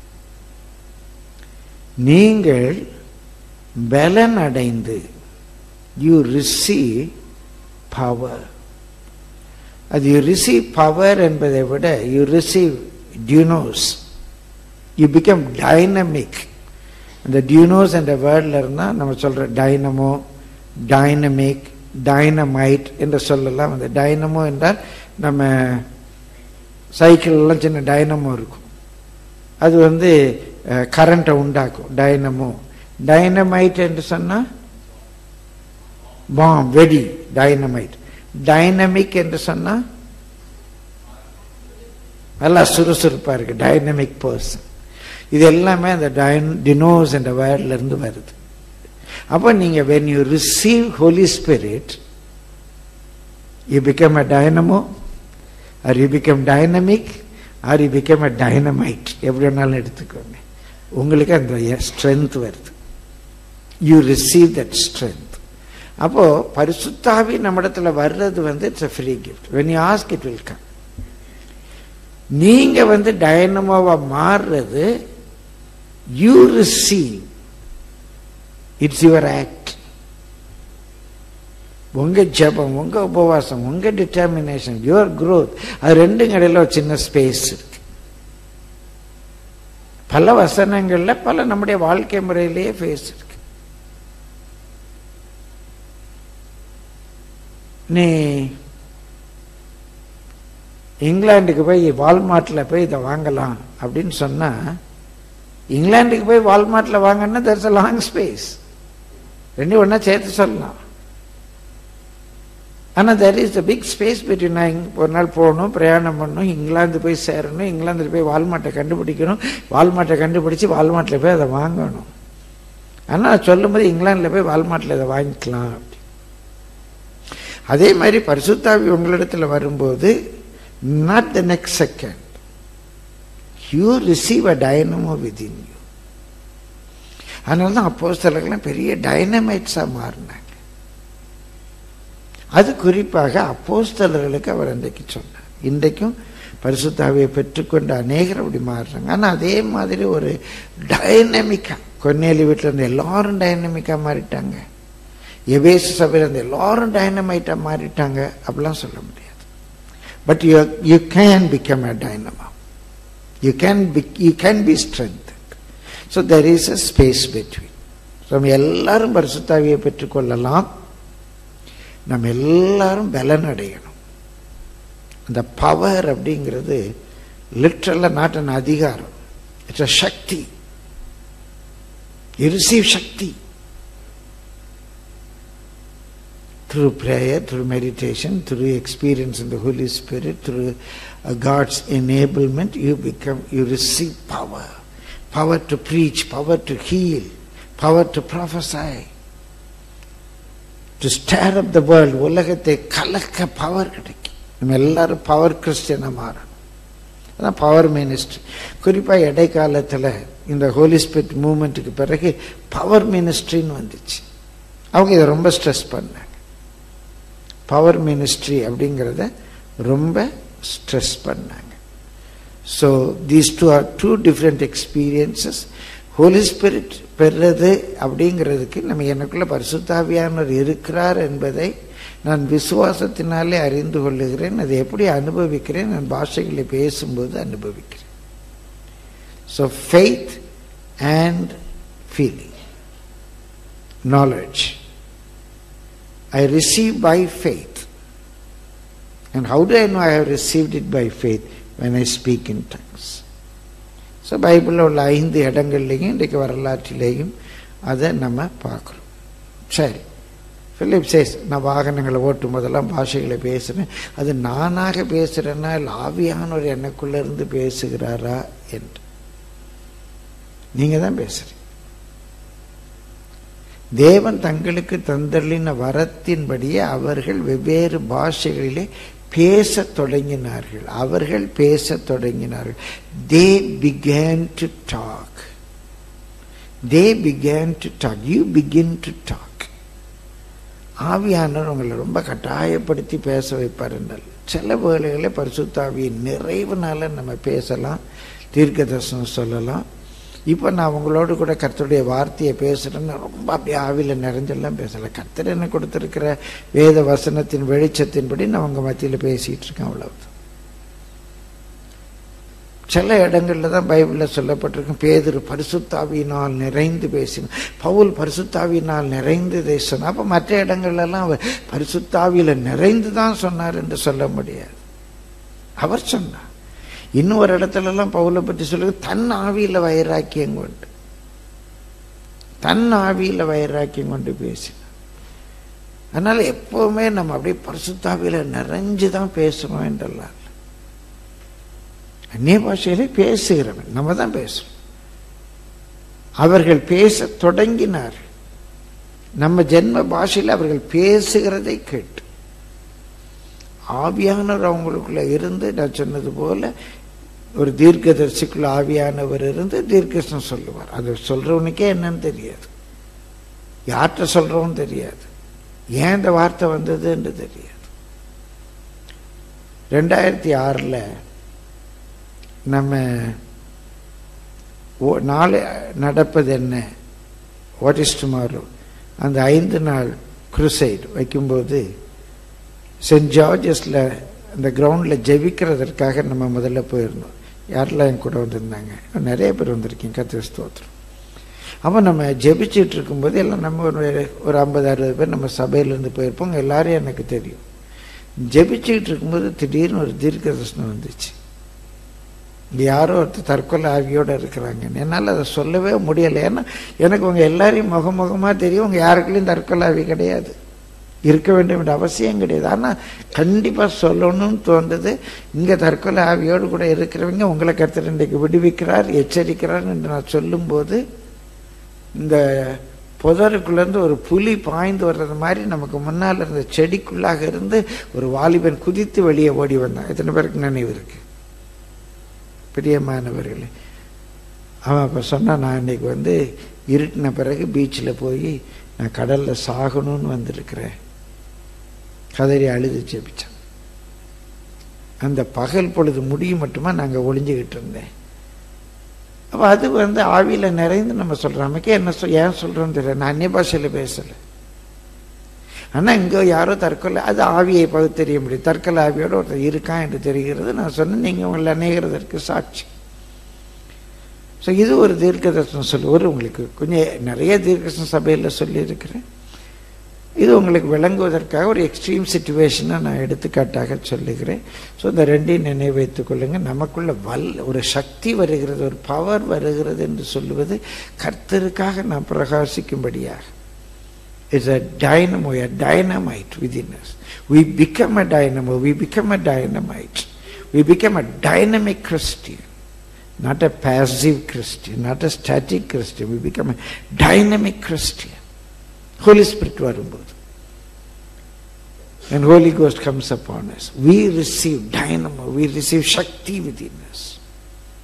நீங்கள் பலன் அடைந்து யூ ரிசீவ் பவர் அது யூ ரிசீவ் பவர் என்பதை விட யூ ரிசீவ் டியூனோஸ் யூ பிகம் டைனமிக் அந்த டியூனோஸ் என்ற வேர்டில் இருந்தால் நம்ம சொல்கிற டைனமோ டைனமிக் டைனமைட் என்ற சொல்லலாம் அந்த டைனமோ என்றால் நம்ம சைக்கிள்லாம் சின்ன டைனமோ இருக்கும் அது வந்து கரண்ட்டை உண்டாக்கும் டைனமோ டைனமைட் என்று சொன்னால் பாம் வெடி டைனமைட் டைனமிக் என்று சொன்னால் நல்லா சுறுசுறுப்பாக இருக்கு டைனமிக் பர்சன் இது எல்லாமே அந்த டைன் டினோஸ் என்ற வேர்ட்ல இருந்து வருது அப்போ நீங்க when you receive Holy Spirit you become a dynamo or you become dynamic or you become a dynamite எப்படி வேணாலும் எடுத்துக்கோங்க உங்களுக்கு அந்த ஸ்ட்ரென்த் வருது யூ ரிசீவ் தட் ஸ்ட்ரென்த் அப்போ பரிசுத்தாவி நம்மிடத்துல வர்றது வந்து it's a free gift when you ask it will come நீங்க வந்து டைனமோவா மாறுறது you receive it's your act உங்க ஜபம் உங்க உபவாசம் உங்க டிட்டர்மினேஷன் யுவர் growth அது ரெண்டும் இடையில ஒரு சின்ன ஸ்பேஸ் இருக்கு பல வசனங்கள்ல பல நம்முடைய வாழ்க்கை முறையிலேயே ஃபேஸ் இருக்கு நீ இங்கிலாந்துக்கு போய் வால்மார்ட்டில் போய் இதை வாங்கலாம் அப்படின்னு சொன்னா இங்கிலாந்துக்கு போய் வால்மார்ட்டில் வாங்கன்னா தட்ஸ் அ லாங் ஸ்பேஸ் ரெண்டு ஒன்றா சேர்த்து சொல்லலாம் ஆனால் there is the big space between நான் இங்க ஒரு நாள் போகணும் பிரயாணம் பண்ணணும் இங்கிலாந்து போய் சேரணும் இங்கிலாந்தில் போய் வால்மார்ட்டை கண்டுபிடிக்கணும் வால்மார்ட்டை கண்டுபிடிச்சு வால்மார்ட்டில் போய் அதை வாங்கணும் ஆனால் சொல்லும்போது இங்கிலாந்தில் போய் வால்மார்ட்டில் இதை வாங்கிக்கலாம் அப்படி அதே மாதிரி பரிசுத்தாவி உங்களிடத்தில் வரும்போது not the next second you receive a dynamo within you அதனால தான் அப்போஸ்தலர்கள்லாம் பெரிய டைனமைட்ஸாக மாறினாங்க அது குறிப்பாக அப்போஸ்தலர்களுக்கு அவர் அன்றைக்கு சொன்னார் இன்றைக்கும் பரிசுத்தாவியை பெற்றுக்கொண்ட அநேகர் அப்படி மாறுறாங்க ஆனால் அதே மாதிரி ஒரு டைனமிக்காக கொன்னேலி வீட்டில் இருந்து எல்லாரும் டைனமிக்காக மாறிட்டாங்க எபேசு சபையில் இருந்து எல்லாரும் டைனமைட்டாக மாறிட்டாங்க அப்படிலாம் சொல்ல முடியாது but you you can become a dynamo you can be you can be strength so there is a space between so நம்ம எல்லாரும் பரிசுத்தாவியை பெற்றுக்கொள்ளலாம் நம்ம எல்லாரும் பலன் அடையணும் அந்த பவர் அப்படிங்கிறது லிட்ரலாக நாட் அன் அதிகாரம் இட்ஸ் அ சக்தி யூ ரிசீவ் சக்தி through prayer, through meditation, through experience in the Holy Spirit, through uh, God's enablement, you become, you receive power. Power to preach, power to heal, power to prophesy, to stir up the world. உலகத்தை கலக்க பவர் கிடைக்கும் நம்ம எல்லாரும் பவர் கிறிஸ்டியனாக மாறணும் அதான் பவர் மினிஸ்ட்ரி குறிப்பாக இடைக்காலத்தில் இந்த ஹோலி ஸ்பிரிட் மூமெண்ட்டுக்கு பிறகு பவர் மினிஸ்ட்ரின்னு வந்துச்சு அவங்க இதை ரொம்ப ஸ்ட்ரெஸ் பண்ணாங்க பவர் மினிஸ்ட்ரி அப்படிங்கிறத ரொம்ப ஸ்ட்ரெஸ் பண்ணாங்க so these two are two different experiences Holy Spirit பெறுறது அப்படிங்கிறதுக்கு நம்ம எனக்குள்ள பரிசுத்தாவியானவர் இருக்கிறார் என்பதை நான் விசுவாசத்தினாலே அறிந்து கொள்ளுகிறேன் அதை எப்படி அனுபவிக்கிறேன் நான் பாஷைகளை பேசும்போது அனுபவிக்கிறேன் so faith and feeling knowledge I receive by faith. And how do I know I have received it by faith? When I speak in tongues. So பைபிளில் உள்ள ஐந்து இடங்கள்லையும் இன்றைக்கு வரலாற்றிலேயும் அதை நம்ம பார்க்குறோம் சரி பிலிப் சேஸ் நான் வாகனங்களை ஓட்டும் போதெல்லாம் பாஷைகளை பேசுகிறேன் அது நானாக பேசுகிறேன்னா இல்லை ஆவியானவர் எனக்குள்ள இருந்து பேசுகிறாரா என்று நீங்கள் தான் பேசுகிறீங்க தேவன் தங்களுக்கு தந்தள்ளின வரத்தின்படியே அவர்கள் வெவ்வேறு பாஷைகளிலே பேசத் தொடங்கினார்கள் அவர்கள் பேசத் தொடங்கினார்கள் they began to talk they began to talk you begin to talk ஆவியானவர் உங்களை ரொம்ப கட்டாயப்படுத்தி பேச வைப்பார் என்றால் சில வேளைகளில் பரிசுத்தாவியின் நிறைவுனால நம்ம பேசலாம் தீர்க்க தரிசனம் சொல்லலாம் இப்போ நான் உங்களோடு கூட கர்த்தருடைய வார்த்தையை பேசுகிறேன்னு ரொம்ப அப்படியே ஆவியில் நிறைஞ்செல்லாம் பேசலை கர்த்தர் என்ன கொடுத்துருக்கிற வேத வசனத்தின் வெளிச்சத்தின்படி நான் உங்கள் மத்தியில் பேசிகிட்டு இருக்கேன் அவ்வளவுதான் சில இடங்களில் தான் பைபிளில் சொல்லப்பட்டிருக்கும் பேதர் பரிசுத்தாவியினால் நிறைந்து பேசினான் பவுல் பரிசுத்தாவியினால் நிறைந்து பேசினான் அப்போ மற்ற இடங்கள்லாம் அவர் பரிசுத்தாவியில் நிறைந்து தான் சொன்னார் என்று சொல்ல முடியாது அவர் சொன்னார் இன்னும் ஒரு இடத்துலலாம் பவுலை பற்றி சொல்லுங்க தன் ஆவியில் வைராக்கியம் கொண்டு தன் ஆவியில் வைராக்கியம் கொண்டு பேசினார் அதனால எப்பவுமே நம்ம அப்படியே பரிசுத்தாவியில் நிறைஞ்சு தான் பேசணும் என்றெல்லாம் இல்லை. அந்நிய பாஷையிலே பேசுகிறவன் நம்ம தான் பேசுறோம் அவர்கள் பேச தொடங்கினார் நம்ம ஜென்ம பாஷையில் அவர்கள் பேசுகிறதை கேட்டு ஆவியானவர் அவங்களுக்குள்ள இருந்து நான் சொன்னது போல ஒரு தீர்க்கதரிசிக்குள்ள ஆவியானவர் இருந்து தீர்க்கசம் சொல்லுவார் அது சொல்றவனுக்கே என்னன்னு தெரியாது யார்கிட்ட சொல்றவன் தெரியாது ஏன் இந்த வார்த்தை வந்ததுன்னு தெரியாது ரெண்டாயிரத்தி ஆறில் நம்ம ஓ- நாளை நடப்பது என்ன வாட் இஸ் டுமாரோ அந்த ஐந்து நாள் குருசைட் வைக்கும்போது சென்ட் ஜார்ஜஸில் அந்த கிரவுண்டில் ஜெபிக்கிறதற்காக நம்ம முதல்ல போயிருந்தோம் யாரெல்லாம் என் கூட வந்திருந்தாங்க நிறைய பேர் வந்திருக்கீங்க கத்திர ஸ்தோத்திரம் அப்போ நம்ம ஜெபிச்சுட்டு இருக்கும்போது எல்லாம் நம்ம ஒரு ஒரு ஐம்பது அறுபது பேர் நம்ம சபையிலேருந்து போயிருப்போம் அங்க எல்லாரையும் எனக்கு தெரியும் ஜெபிச்சுக்கிட்டு இருக்கும்போது திடீர்னு ஒரு தீர்க்க தரிசனம் வந்துச்சு இங்க யாரோ ஒருத்தர் தற்கொலை ஆவியோட இருக்கிறாங்க என்னால் அதை சொல்லவே முடியலை ஏன்னா எனக்கு உங்க எல்லாரையும் முகமுகமாக தெரியும் உங்க யாருக்குள்ளேயும் தற்கொலை ஆவி கிடையாது இருக்க வேண்டும் என்ற அவசியம் கிடையாது ஆனால் கண்டிப்பாக சொல்லணும்னு தோன்றுது இங்கே தற்கொலை ஆவியோடு கூட இருக்கிறவங்க உங்களை கருத்து இன்றைக்கு விடுவிக்கிறார் எச்சரிக்கிறார் என்று நான் சொல்லும்போது இந்த புதருக்குள்ளேருந்து ஒரு புலி பாய்ந்து வர்றது மாதிரி நமக்கு முன்னால் இருந்த செடிக்குள்ளாக இருந்து ஒரு வாலிபன் குதித்து வெளியே ஓடி வந்தான் எத்தனை பேருக்கு நினைவு இருக்கு பிரியமானவர்களே அவன் அப்போ சொன்னான் நான் இன்னைக்கு வந்து இருட்டின பிறகு பீச்சில் போய் நான் கடலில் சாகணும்னு வந்திருக்கிறேன் கதறி அழுது ஜெபிச்சான் அந்த பகல் பொழுது முடியும் மட்டுமா நாங்கள் ஒளிஞ்சுக்கிட்டு இருந்தேன் அப்போ அது வந்து ஆவியில் நிறைந்து நம்ம சொல்கிறோம் நமக்கே என்ன சொல் ஏன் சொல்கிறோன்னு தெரியல நான் அந்நிய பாஷையில் பேசலை ஆனால் இங்கே யாரோ தற்கொலை அது ஆவியை பகுத்தறிய முடியும் தற்கொலை ஆவியோட ஒருத்தர் இருக்கான் என்று தெரிகிறது நான் சொன்னேன் நீங்கள் உங்களை அநேகிறதற்கு சாட்சி ஸோ இது ஒரு தீர்க்க தரிசனம் சொல்லு ஒரு உங்களுக்கு கொஞ்சம் நிறைய தீர்க்கதரிசன சபையில் சொல்லியிருக்கிறேன் இது உங்களுக்கு விளங்குவதற்காக ஒரு எக்ஸ்ட்ரீம் சுச்சுவேஷனை நான் எடுத்துக்காட்டாக சொல்லுகிறேன் ஸோ இந்த ரெண்டையும் நினைவு வைத்துக் கொள்ளுங்க நமக்குள்ள வல் ஒரு சக்தி வருகிறது ஒரு பவர் வருகிறது என்று சொல்லுவது கர்த்தருக்காக நாம் பிரகாசிக்கும்படியாக it's a dynamo a dynamite within us we become a dynamo we become a dynamite we become a dynamic christian not a passive christian not a static christian we become a dynamic christian holy spirit வரும்போது when holy ghost comes upon us we receive dynamo we receive shakti within us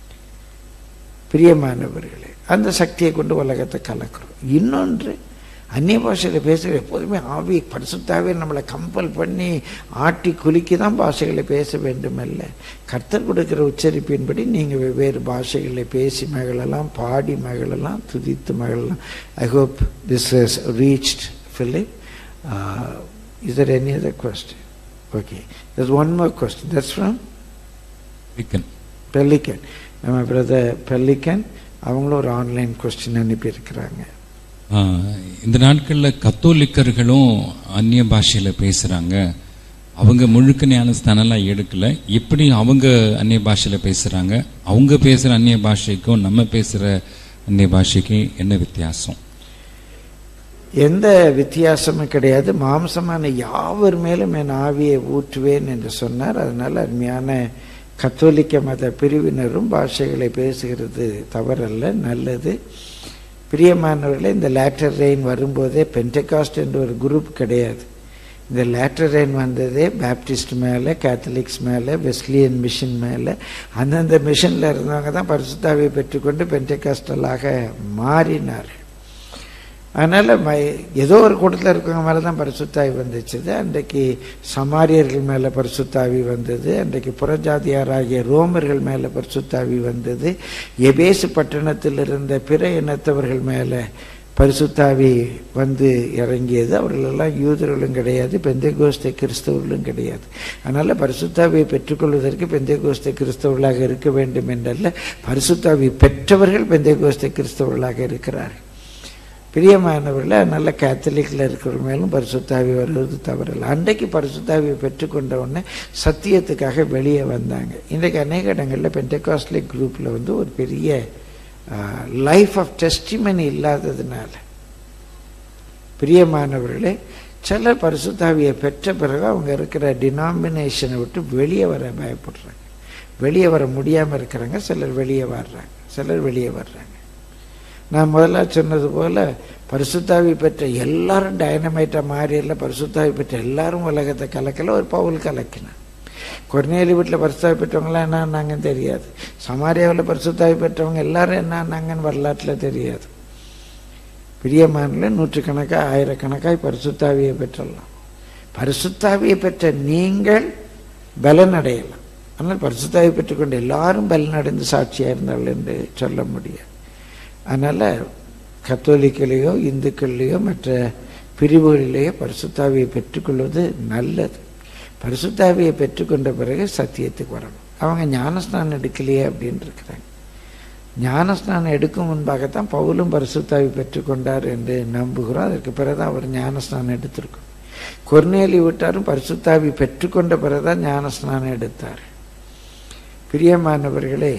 பிரியமானவர்களே அந்த சக்தியை கொண்டு உலகத்தை கலக்கிறோம் இன்னொன்று அந்நிய பாஷையில் பேசுகிற எப்போதுமே ஆவி பரிசுத்தாவே நம்மளை கம்பல் பண்ணி ஆட்டி குலுக்கி தான் பாஷைகளை பேச வேண்டும் அல்ல கர்த்தர் கொடுக்கிற உச்சரிப்பின்படி நீங்கள் வெவ்வேறு பாஷைகளை பேசி மகளெல்லாம் பாடி மகளெல்லாம் துதித்து மகளெல்லாம் I hope this is reached Philip is there any other question okay there's one more question that's from Pelican. Pelican நம்ம பிரதர் பெல்லிக்கன் அவங்களும் ஒரு ஆன்லைன் கொஸ்டின் அனுப்பியிருக்கிறாங்க ஆ, இந்த நாட்களில் கத்தோலிக்கர்களும் அந்நிய பாஷையில பேசுறாங்க அவங்க முழுக்க ஞானஸ்தானம்லாம் எடுக்கல எப்படி அவங்க அந்நிய பாஷையில பேசுறாங்க அவங்க பேசுற அந்நிய பாஷைக்கும் நம்ம பேசுற அந்நிய பாஷைக்கும் என்ன வித்தியாசம் எந்த வித்தியாசமும் கிடையாது மாம்சமான யாவர் மேலும் என் ஆவியை ஊற்றுவேன் என்று சொன்னார் அதனால அருமையான கத்தோலிக்க மத பிரிவினரும் பாஷைகளை பேசுகிறது தவறல்ல நல்லது பிரியமானவர்களே இந்த லேட்டர் ரெயின் வரும்போதே பென்டகாஸ்ட் என்ற ஒரு குரூப் கிடையாது இந்த லேட்டர் ரெயின் வந்ததே பேப்டிஸ்ட் மேலே கேத்தலிக்ஸ் மேலே வெஸ்லியன் மிஷன் மேலே அந்தந்த மிஷனில் இருந்தவங்க தான் பரிசுத்தாவை பெற்றுக்கொண்டு பென்டகாஸ்டலாக மாறினார்கள் அதனால் ம ஏதோ ஒரு கூட்டத்தில் இருக்கவங்க மேலே தான் பரிசுத்தாவி வந்துச்சுது அன்றைக்கு சமாரியர்கள் மேலே பரிசுத்தாவி வந்தது அன்றைக்கு புறஜாதியாராகிய ரோமர்கள் மேலே பரிசுத்தாவி வந்தது எபேசு பட்டணத்தில் இருந்த பிற இனத்தவர்கள் மேலே பரிசுத்தாவி வந்து இறங்கியது அவர்களெல்லாம் யூதர்களும் கிடையாது பெந்தைகோஸ்தை கிறிஸ்தவர்களும் கிடையாது அதனால் பரிசுத்தாவியை பெற்றுக்கொள்வதற்கு பெந்தைகோஸ்தை கிறிஸ்தவர்களாக இருக்க வேண்டும் என்றல்ல பரிசுத்தாவி பெற்றவர்கள் பெந்தைகோஸ்தை கிறிஸ்தவர்களாக இருக்கிறார்கள் பிரியமானவர்கள நல்ல கேத்தலிக்கில் இருக்கிற மேலும் பரிசுத்தாவி வருவது தவறில்லை அன்றைக்கு பரிசுத்தாவியை பெற்றுக்கொண்ட உடனே சத்தியத்துக்காக வெளியே வந்தாங்க இன்றைக்கு அநேக இடங்களில் பென்டகாஸ்லிக் குரூப்பில் வந்து ஒரு பெரிய லைஃப் ஆஃப் டெஸ்டிமனி இல்லாததுனால பிரியமானவர்களே சில பரிசுத்தாவியை பெற்ற பிறகு அவங்க இருக்கிற டினாமினேஷனை விட்டு வெளியே வர பயப்படுறாங்க வெளியே வர முடியாமல் இருக்கிறாங்க சிலர் வெளியே வர்றாங்க சிலர் வெளியே வர்றாங்க நான் முதல்ல சொன்னது போல பரிசுத்தாவி பெற்ற எல்லாரும் டைனமைட்டாக மாறி இல்லை பரிசுத்தாவி பெற்ற எல்லாரும் உலகத்தை கலக்கல ஒரு பவுல் கலக்கினான் கொர்நேலி வீட்டில் பரிசுத்தாவி பெற்றவங்களாம் என்னன்னாங்கன்னு தெரியாது சமாரியாவில் பரிசுத்தாவி பெற்றவங்க எல்லாரும் என்னன்னாங்கன்னு வரலாற்றில் தெரியாது பிரியமானில் நூற்றுக்கணக்காக ஆயிரக்கணக்காய் பரிசுத்தாவியை பெற்றலாம் பரிசுத்தாவியை பெற்ற நீங்கள் பலனடையலாம் ஆனால் பரிசுத்தாவி பெற்றுக்கொண்டு எல்லாரும் பலனடைந்து சாட்சியாக இருந்தார்கள் என்று சொல்ல முடியாது அதனால் கத்தோலிக்கலையோ இந்துக்கள்லையோ மற்ற பிரிவுகளிலேயோ பரிசுத்தாவியை பெற்றுக்கொள்வது நல்லது பரிசுத்தாவியை பெற்றுக்கொண்ட பிறகு சத்தியத்துக்கு வரணும் அவங்க ஞானஸ்நானம் எடுக்கலையே அப்படின்னு இருக்கிறாங்க ஞானஸ்நானம் எடுக்கும் முன்பாகத்தான் பவுலும் பரிசுத்தாவி பெற்றுக்கொண்டார் என்று நம்புகிறோம் அதற்கு பிறகுதான் அவர் ஞானஸ்நானம் எடுத்திருக்கோம் கொர்நேலி விட்டாரும் பரிசுத்தாவி பெற்றுக்கொண்ட பிறகுதான் ஞானஸ்நானம் எடுத்தார் பிரியமானவர்களே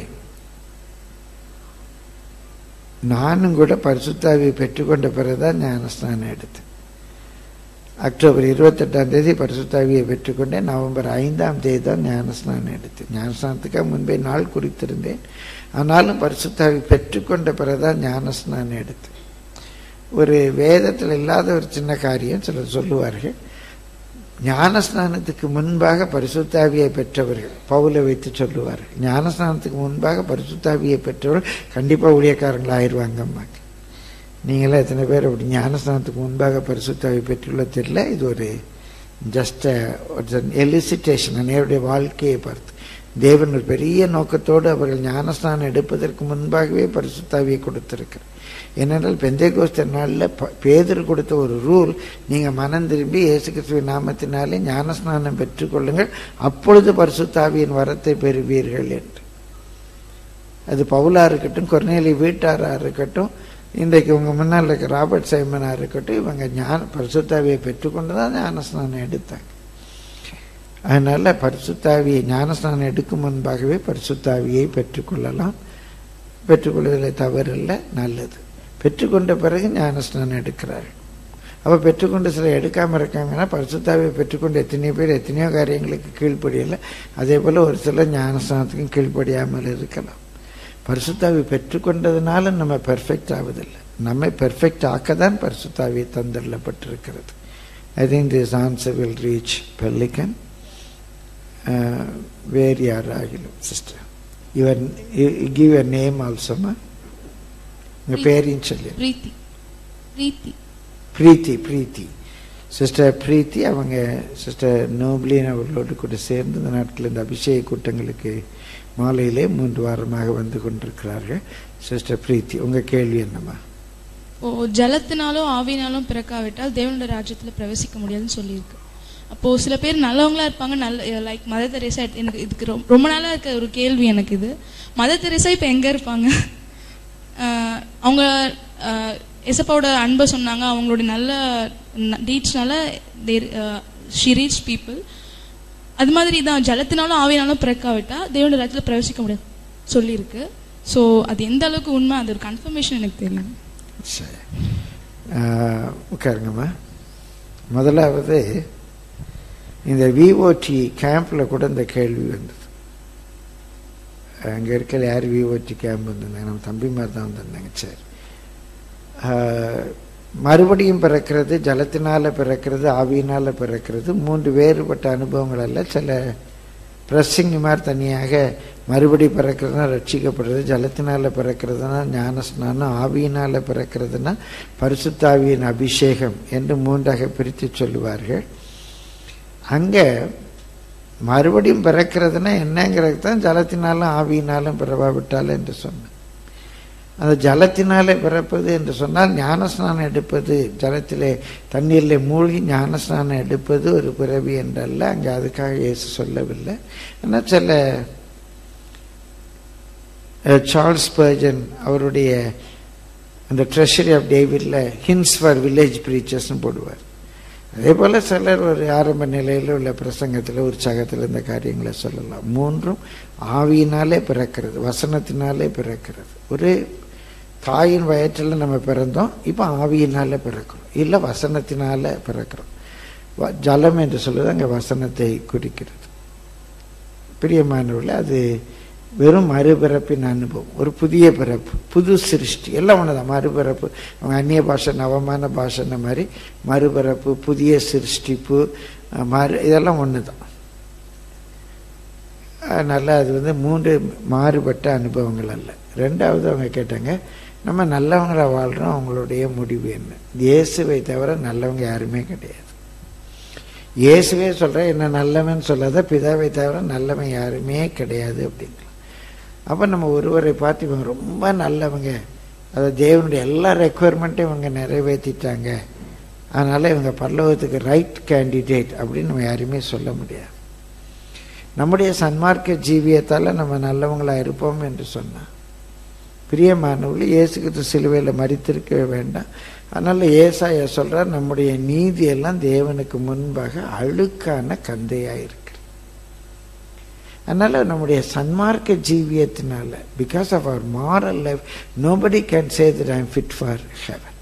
நானும் கூட பரிசுத்தாவி பெற்றுக்கொண்ட பிறகுதான் ஞானஸ்நானம் எடுத்தேன் அக்டோபர் இருபத்தெட்டாம் தேதி பரிசுத்தாவியை பெற்றுக்கொண்டேன் நவம்பர் ஐந்தாம் தேதி தான் ஞானஸ்நானம் எடுத்தேன் ஞானஸ்நானத்துக்காக முன்பே நாள் குறித்திருந்தேன் ஆனாலும் பரிசுத்தாவி பெற்றுக்கொண்ட பிறகுதான் ஞானஸ்நானம் எடுத்தேன் ஒரு வேதத்தில் இல்லாத ஒரு சின்ன காரியம் சிலர் சொல்லுவார்கள் ஞானஸ்நானத்துக்கு முன்பாக பரிசுத்தாவியை பெற்றவர்கள் பவுலை வைத்து சொல்லுவார்கள் ஞானஸ்நானத்துக்கு முன்பாக பரிசுத்தாவியை பெற்றவர்கள் கண்டிப்பாக ஊழியக்காரங்களா ஆயிடுவாங்கம்மாங்க நீங்களாம் எத்தனை பேர் அப்படி ஞானஸ்நானத்துக்கு முன்பாக பரிசுத்தாவி பெற்றுள்ள தெரியல இது ஒரு ஜஸ்ட் எலிசிட்டேஷன் அனைவருடைய வாழ்க்கையை பார்த்து தேவன் ஒரு பெரிய நோக்கத்தோடு அவர்கள் ஞானஸ்நானம் எடுப்பதற்கு முன்பாகவே பரிசுத்தாவியை கொடுத்திருக்கிறார் ஏனென்றால் பெந்தைகோஸ்த நாளில் பேதர் கொடுத்த ஒரு ரூல் நீங்கள் மனம் திரும்பி இயேசு கிறிஸ்துவின் நாமத்தினாலே ஞானஸ்நானம் பெற்றுக்கொள்ளுங்கள் அப்பொழுது பரிசுத்தாவியின் வரத்தை பெறுவீர்கள் என்று அது பவுலா இருக்கட்டும் கொர்நேலி வீட்டாரா இருக்கட்டும் இன்றைக்கு உங்க முன்னால் இருக்க ராபர்ட் சைமனா இருக்கட்டும் இவங்க ஞான பரிசுத்தாவியை பெற்றுக்கொண்டு தான் ஞானஸ்நானம் எடுத்தாங்க அதனால பரிசுத்தாவியை ஞானஸ்நானம் எடுக்கும் முன்பாகவே பரிசுத்தாவியை பெற்றுக்கொள்ளலாம் பெற்றுக்கொள்வதில் தவறில்லை நல்லது பெற்றுக்கொண்ட பிறகு ஞானஸ்நானம் எடுக்கிறார்கள் அப்போ பெற்றுக்கொண்டு சில எடுக்காமல் இருக்காங்கன்னா பரிசுத்தாவியை பெற்றுக்கொண்டு எத்தனையோ பேர் எத்தனையோ காரியங்களுக்கு கீழ்ப்படியலை அதே போல் ஒரு சிலர் ஞானஸ்நானத்துக்கும் கீழ்ப்படியாமல் இருக்கலாம் பரிசுத்தாவி பெற்றுக்கொண்டதுனால நம்ம பெர்ஃபெக்ட் ஆவதில்லை நம்மை பெர்ஃபெக்ட் ஆக்க தான் பரிசுத்தாவி தந்தள்ளப்பட்டிருக்கிறது I think this answer will reach Pelican where யார் ஆகிலும் sister your give your name ஆல்சோமா உங்கள் பேரையும் சொல்லி பிரீத்தி பிரீத்தி பிரீத்தி பிரீத்தி சிஸ்டர் பிரீத்தி அவங்க சிஸ்டர் நோப்லின் அவர்களோடு கூட சேர்ந்து இந்த நாட்களில் இந்த அபிஷேக கூட்டங்களுக்கு மாலையிலே மூன்று வாரமாக வந்து கொண்டிருக்கிறார்கள் சிஸ்டர் பிரீத்தி உங்க கேள்வி என்னம்மா ஓ ஜலத்தினாலும் ஆவினாலும் பிறக்காவிட்டால் தேவனுடைய ராஜ்யத்துல பிரவேசிக்க முடியாதுன்னு சொல்லியிருக்கு அப்போ சில பேர் நல்லவங்களா இருப்பாங்க நல்ல லைக் மதர் தெரேசா எனக்கு இதுக்கு ரொம்ப- ரொம்ப நாளா இருக்க ஒரு கேள்வி எனக்கு இது மதர் தெரேசா இப்ப எங்க இருப்பாங்க ஆஹ் அவங்க ஆஹ் எசப்பாவோட அன்பை சொன்னாங்க அவங்களுடைய நல்ல டீட்ஸ்னால ஷி ரீச் பீப்புள் அது மாதிரி தான் ஜலத்தினாலும் ஆவினாலும் பிறக்காவிட்டா தேவனுடைய ராஜ்யத்துல பிரவேசிக்க முடியாது சொல்லியிருக்கு ஸோ அது எந்த அளவுக்கு உண்மை அது ஒரு கன்ஃபர்மேஷன் எனக்கு தெரியும் சரி ஆஹ், உட்காருங்கம்மா முதலாவது இந்த விஓடி கேம்பில் கூட இந்த கேள்வி வந்தது அங்கே இருக்கிற யார் விஓடி கேம்ப் வந்திருந்தாங்க நம்ம தம்பிமார் தான் வந்திருந்தாங்க சரி ஆஹ், மறுபடியும் பிறக்கிறது ஜலத்தினால பிறக்கிறது ஆவியினால பிறக்கிறது மூன்று வேறுபட்ட அனுபவங்கள் அல்ல சில பிரசிங் மாதிரி தனியாக மறுபடி பிறக்கிறதுனா ரட்சிக்கப்படுறது ஜலத்தினால பிறக்கிறதுனா ஞானஸ்நானம் ஆவியினால பிறக்கிறதுனா பரிசுத்தாவியின் அபிஷேகம் என்று மூன்றாக பிரித்து சொல்லுவார்கள் அங்கே மறுபடியும் பிறக்கிறதுனா என்னங்கிறது தான் ஜலத்தினாலும் ஆவியினாலும் பிறவாவிட்டால் என்று சொன்னேன் அந்த ஜலத்தினாலே பிறப்பது என்று சொன்னால் ஞானஸ்நானம் எடுப்பது ஜலத்திலே தண்ணீரில் மூழ்கி ஞானஸ்நானம் எடுப்பது ஒரு பிறவி என்றல்ல அங்கே அதுக்காக இயேசு சொல்லவில்லை ஆனால் சில அஹ், சார்ல்ஸ் பர்ஜன் அவருடைய அந்த ட்ரெஷரி ஆஃப் டேவிட்ல ஹின்ஸ் ஃபார் வில்லேஜ் ப்ரீச்சர்ஸ்னு போடுவார் அதே போல சிலர் ஒரு ஆரம்ப நிலையில் உள்ள பிரசங்கத்தில் உற்சாகத்தில் இந்த காரியங்களை சொல்லலாம் மூன்றும் ஆவியினாலே பிறக்கிறது வசனத்தினாலே பிறக்கிறது ஒரு தாயின் வயிற்றில் நம்ம பிறந்தோம் இப்போ ஆவியினால பிறக்கிறோம் இல்லை வசனத்தினால பிறக்கிறோம் வ- ஜலம் என்று சொல்வது அங்கே வசனத்தை குறிக்கிறது பிரியமானவர்களே அது வெறும் மறுபிறப்பின் அனுபவம் ஒரு புதிய பிறப்பு புது சிருஷ்டி எல்லாம் ஒண்ணுதான் மறுபிறப்பு அவங்க அந்நிய பாஷை நவமான பாஷைன்ன மாதிரி மறுபிறப்பு புதிய சிருஷ்டிப்பு அஹ், மறு இதெல்லாம் ஒன்று தான் அதனால் அது வந்து மூன்று மாறுபட்ட அனுபவங்கள் அல்ல ரெண்டாவது அவங்க கேட்டாங்க நம்ம நல்லவங்களா வாழ்கிறோம் அவங்களுடைய முடிவு என்ன இயேசுவை தவிர நல்லவங்க யாருமே கிடையாது இயேசுவே சொல்கிறேன் என்ன நல்லவன் சொல்லாத பிதாவை தவிர நல்லவன் யாருமே கிடையாது அப்படிங்களா அப்போ நம்ம ஒருவரை பார்த்து இவங்க ரொம்ப நல்லவங்க அதாவது தேவனுடைய எல்லா ரெக்குவயர்மெண்ட்டையும் இவங்க நிறைவேற்றிட்டாங்க அதனால் இவங்க பரலோகத்துக்கு ரைட் கேண்டிடேட் அப்படின்னு நம்ம யாருமே சொல்ல முடியாது நம்முடைய சன்மார்க்க ஜீவியத்தால் நம்ம நல்லவங்களா இருப்போம் என்று சொன்னான் பிரியமானவர்கள் இயேசு கிறிஸ்து சிலுவையில் மறித்திருக்க வேண்டாம் அதனால ஏசாயா சொல்றார் நம்முடைய நீதி எல்லாம் தேவனுக்கு முன்பாக அழுக்கான கந்தையா இருக்கு அதனால நம்முடைய சன்மார்க்க ஜீவியத்தினால because of our moral life nobody can say that I am fit for heaven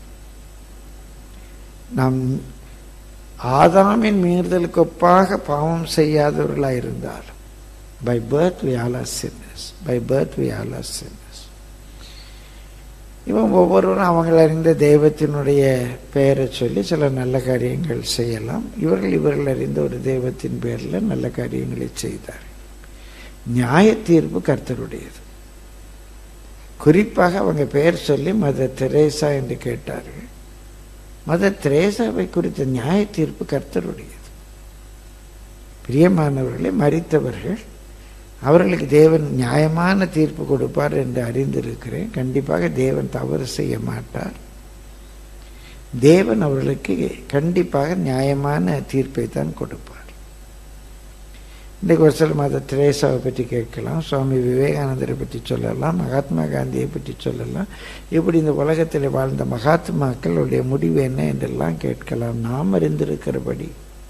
நாம் ஆதாமின் மீறுதலுக்கு ஒப்பாக பாவம் செய்யாதவர்களாக இருந்தாலும் by birth we all are sinners by birth we all are sinners இவன் ஒவ்வொருவரும் அவங்கள் அறிந்த தெய்வத்தினுடைய பெயரை சொல்லி சில நல்ல காரியங்கள் செய்யலாம் இவர்கள் இவர்கள் அறிந்த ஒரு தெய்வத்தின் பேரில் நல்ல காரியங்களை செய்தார் நியாய தீர்ப்பு கர்த்தருடையது குறிப்பாக அவங்க பெயர் சொல்லி மதர் தெரேசா என்று கேட்டார்கள் மதர் தெரேசாவை குறித்த நியாய தீர்ப்பு கர்த்தருடையது பிரியமானவர்களே மறித்தவர்கள் அவர்களுக்கு தேவன் நியாயமான தீர்ப்பு கொடுப்பார் என்று அறிந்திருக்கிறேன் கண்டிப்பாக தேவன் தவறு செய்ய மாட்டார் தேவன் அவர்களுக்கு கண்டிப்பாக நியாயமான தீர்ப்பை தான் கொடுப்பார் இன்றைக்கு ஒரு சில மத திரேசாவை பற்றி கேட்கலாம் சுவாமி விவேகானந்தரை பற்றி சொல்லலாம் மகாத்மா காந்தியை பற்றி சொல்லலாம் இப்படி இந்த உலகத்தில் வாழ்ந்த மகாத்மாக்களுடைய முடிவு என்ன என்றெல்லாம் கேட்கலாம் நாம் அறிந்திருக்கிறபடி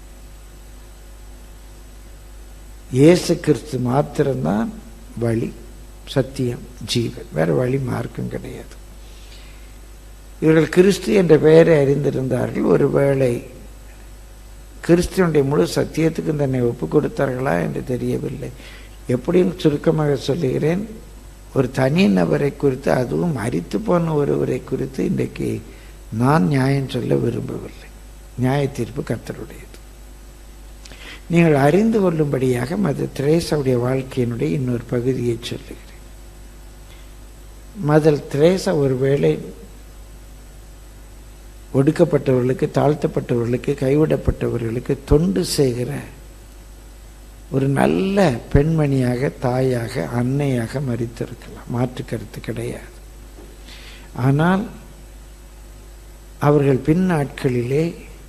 இயேசு கிறிஸ்து மாத்திரம்தான் வழி சத்தியம் ஜீவன் வேற வழி மார்க்கம் கிடையாது இவர்கள் கிறிஸ்து என்ற பெயரை அறிந்திருந்தார்கள் ஒருவேளை கிறிஸ்துவனுடைய முழு சத்தியத்துக்கும் தன்னை ஒப்பு கொடுத்தார்களா என்று தெரியவில்லை எப்படியும் சுருக்கமாக சொல்லுகிறேன் ஒரு தனி நபரை குறித்து அதுவும் மறித்து போன ஒருவரை குறித்து இன்றைக்கு நான் நியாயம் சொல்ல விரும்பவில்லை நியாய தீர்ப்பு கர்த்தருடையது நீங்கள் அறிந்து கொள்ளும்படியாக மதர் திரேசாவுடைய வாழ்க்கையினுடைய இன்னொரு பகுதியை சொல்லுகிறேன் மதர் திரேசா ஒருவேளை ஒடுக்கப்பட்டவர்களுக்கு தாழ்த்தப்பட்டவர்களுக்கு கைவிடப்பட்டவர்களுக்கு தொண்டு செய்கிற ஒரு நல்ல பெண்மணியாக தாயாக அன்னையாக மறித்திருக்கலாம் மாற்று கருத்து கிடையாது ஆனால் அவர்கள் பின் நாட்களிலே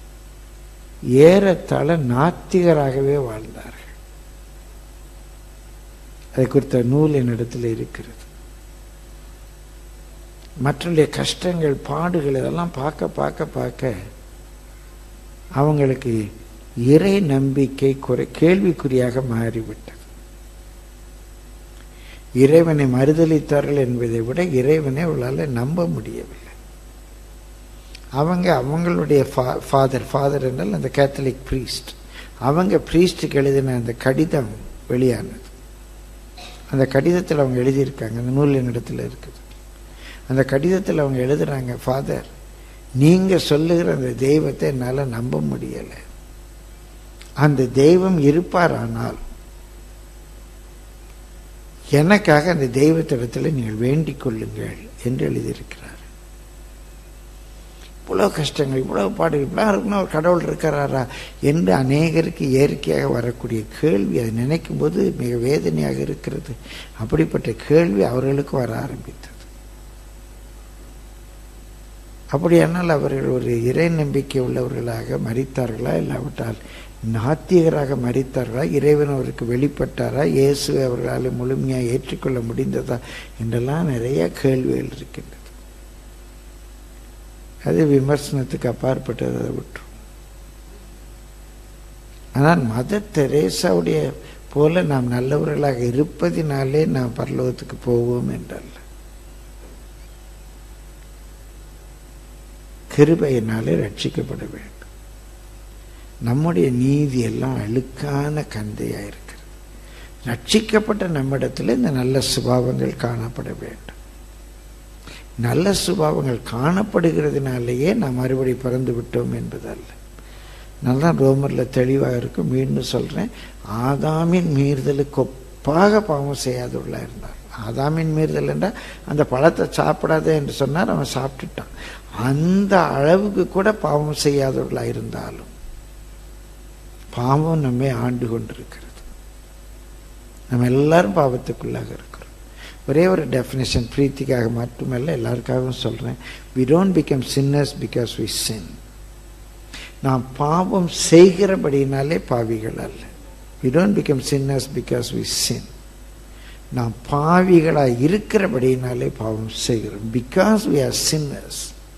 ஏறத்தாழ நாத்திகராகவே வாழ்ந்தார்கள் அதை குறித்த நூல் என்னிடத்தில் இருக்கிறது மற்றவருடைய கஷ்டங்கள் பாடுகள் இதெல்லாம் பார்க்க பார்க்க பார்க்க அவங்களுக்கு இறை நம்பிக்கை குறை கேள்விக்குறியாக மாறிவிட்டது இறைவனை மறுதளித்தார்கள் என்பதை விட இறைவனை அவளால் நம்ப முடியவில்லை அவங்க அவங்களுடைய ஃபாதர் ஃபாதர் என்றால் அந்த கேத்தலிக் ப்ரீஸ்ட் அவங்க ப்ரீஸ்டுக்கு எழுதின அந்த கடிதம் வெளியானது அந்த கடிதத்தில் அவங்க எழுதியிருக்காங்க அந்த நூல் என்னிடத்தில் இருக்குது அந்த கடிதத்தில் அவங்க எழுதுறாங்க ஃபாதர் நீங்கள் சொல்லுகிற அந்த தெய்வத்தை என்னால் நம்ப முடியலை அந்த தெய்வம் இருப்பாரானால் எனக்காக அந்த தெய்வத்திடத்தில் நீங்கள் வேண்டிக் கொள்ளுங்கள் என்று எழுதியிருக்கிறார் இவ்வளோ கஷ்டங்கள் இவ்வளோ பாடுகள் இப்படிலாம் இருக்குன்னா ஒரு கடவுள் இருக்கிறாரா என்று அநேகருக்கு இயற்கையாக வரக்கூடிய கேள்வி அதை நினைக்கும் போது மிக வேதனையாக இருக்கிறது அப்படிப்பட்ட கேள்வி அவர்களுக்கு வர ஆரம்பித்தது அப்படியானால் அவர்கள் ஒரு இறை நம்பிக்கை உள்ளவர்களாக மறித்தார்களா இல்லாவிட்டால் நாத்திகராக மறித்தார்களா இறைவன் அவருக்கு வெளிப்பட்டாரா இயேசுவை அவர்களால் முழுமையாக ஏற்றுக்கொள்ள முடிந்ததா என்றெல்லாம் நிறைய கேள்விகள் இருக்கின்றது அது விமர்சனத்துக்கு அப்பாற்பட்டதை விட்டுரும் ஆனால் மதர் தெரேசாவுடைய போல நாம் நல்லவர்களாக இருப்பதினாலே நாம் பரலோகத்துக்கு போவோம் என்றல்ல கிருபையினாலே ரட்சிக்கப்பட வேண்டும் நம்முடைய நீதி எல்லாம் அழுக்கான கந்தையா இருக்கிறது ரட்சிக்கப்பட்ட நம்மிடத்தில் இந்த நல்ல சுபாவங்கள் காணப்பட வேண்டும் நல்ல சுபாவங்கள் காணப்படுகிறதுனாலேயே நாம் மறுபடி பிறந்து விட்டோம் என்பதல்ல நல்லா ரோமரில் தெளிவாக இருக்கும் மீண்டும் சொல்கிறேன் ஆதாமின் மீறுதலுக்கு ஒப்பாக பாவம் செய்யாதவர்களா இருந்தார் ஆதாமின் மீறுதல் என்றால் அந்த பழத்தை சாப்பிடாத என்று சொன்னார் அவன் சாப்பிட்டுட்டான் அந்த அளவுக்கு கூட பாவம் செய்யாதவர்களாக இருந்தாலும் பாவம் நம்மை ஆண்டு கொண்டிருக்கிறது நம்ம எல்லாரும் பாவத்துக்குள்ளாக இருக்கிறோம் ஒரே ஒரு டெஃபினேஷன் பிரீத்திக்காக மட்டுமல்ல எல்லாருக்காகவும் சொல்கிறேன் we don't become sinners because we sin நாம் பாவம் செய்கிறபடினாலே பாவிகள் அல்ல we don't become sinners because we sin நாம் பாவிகளாக இருக்கிறபடினாலே பாவம் செய்கிறோம் because we are sinners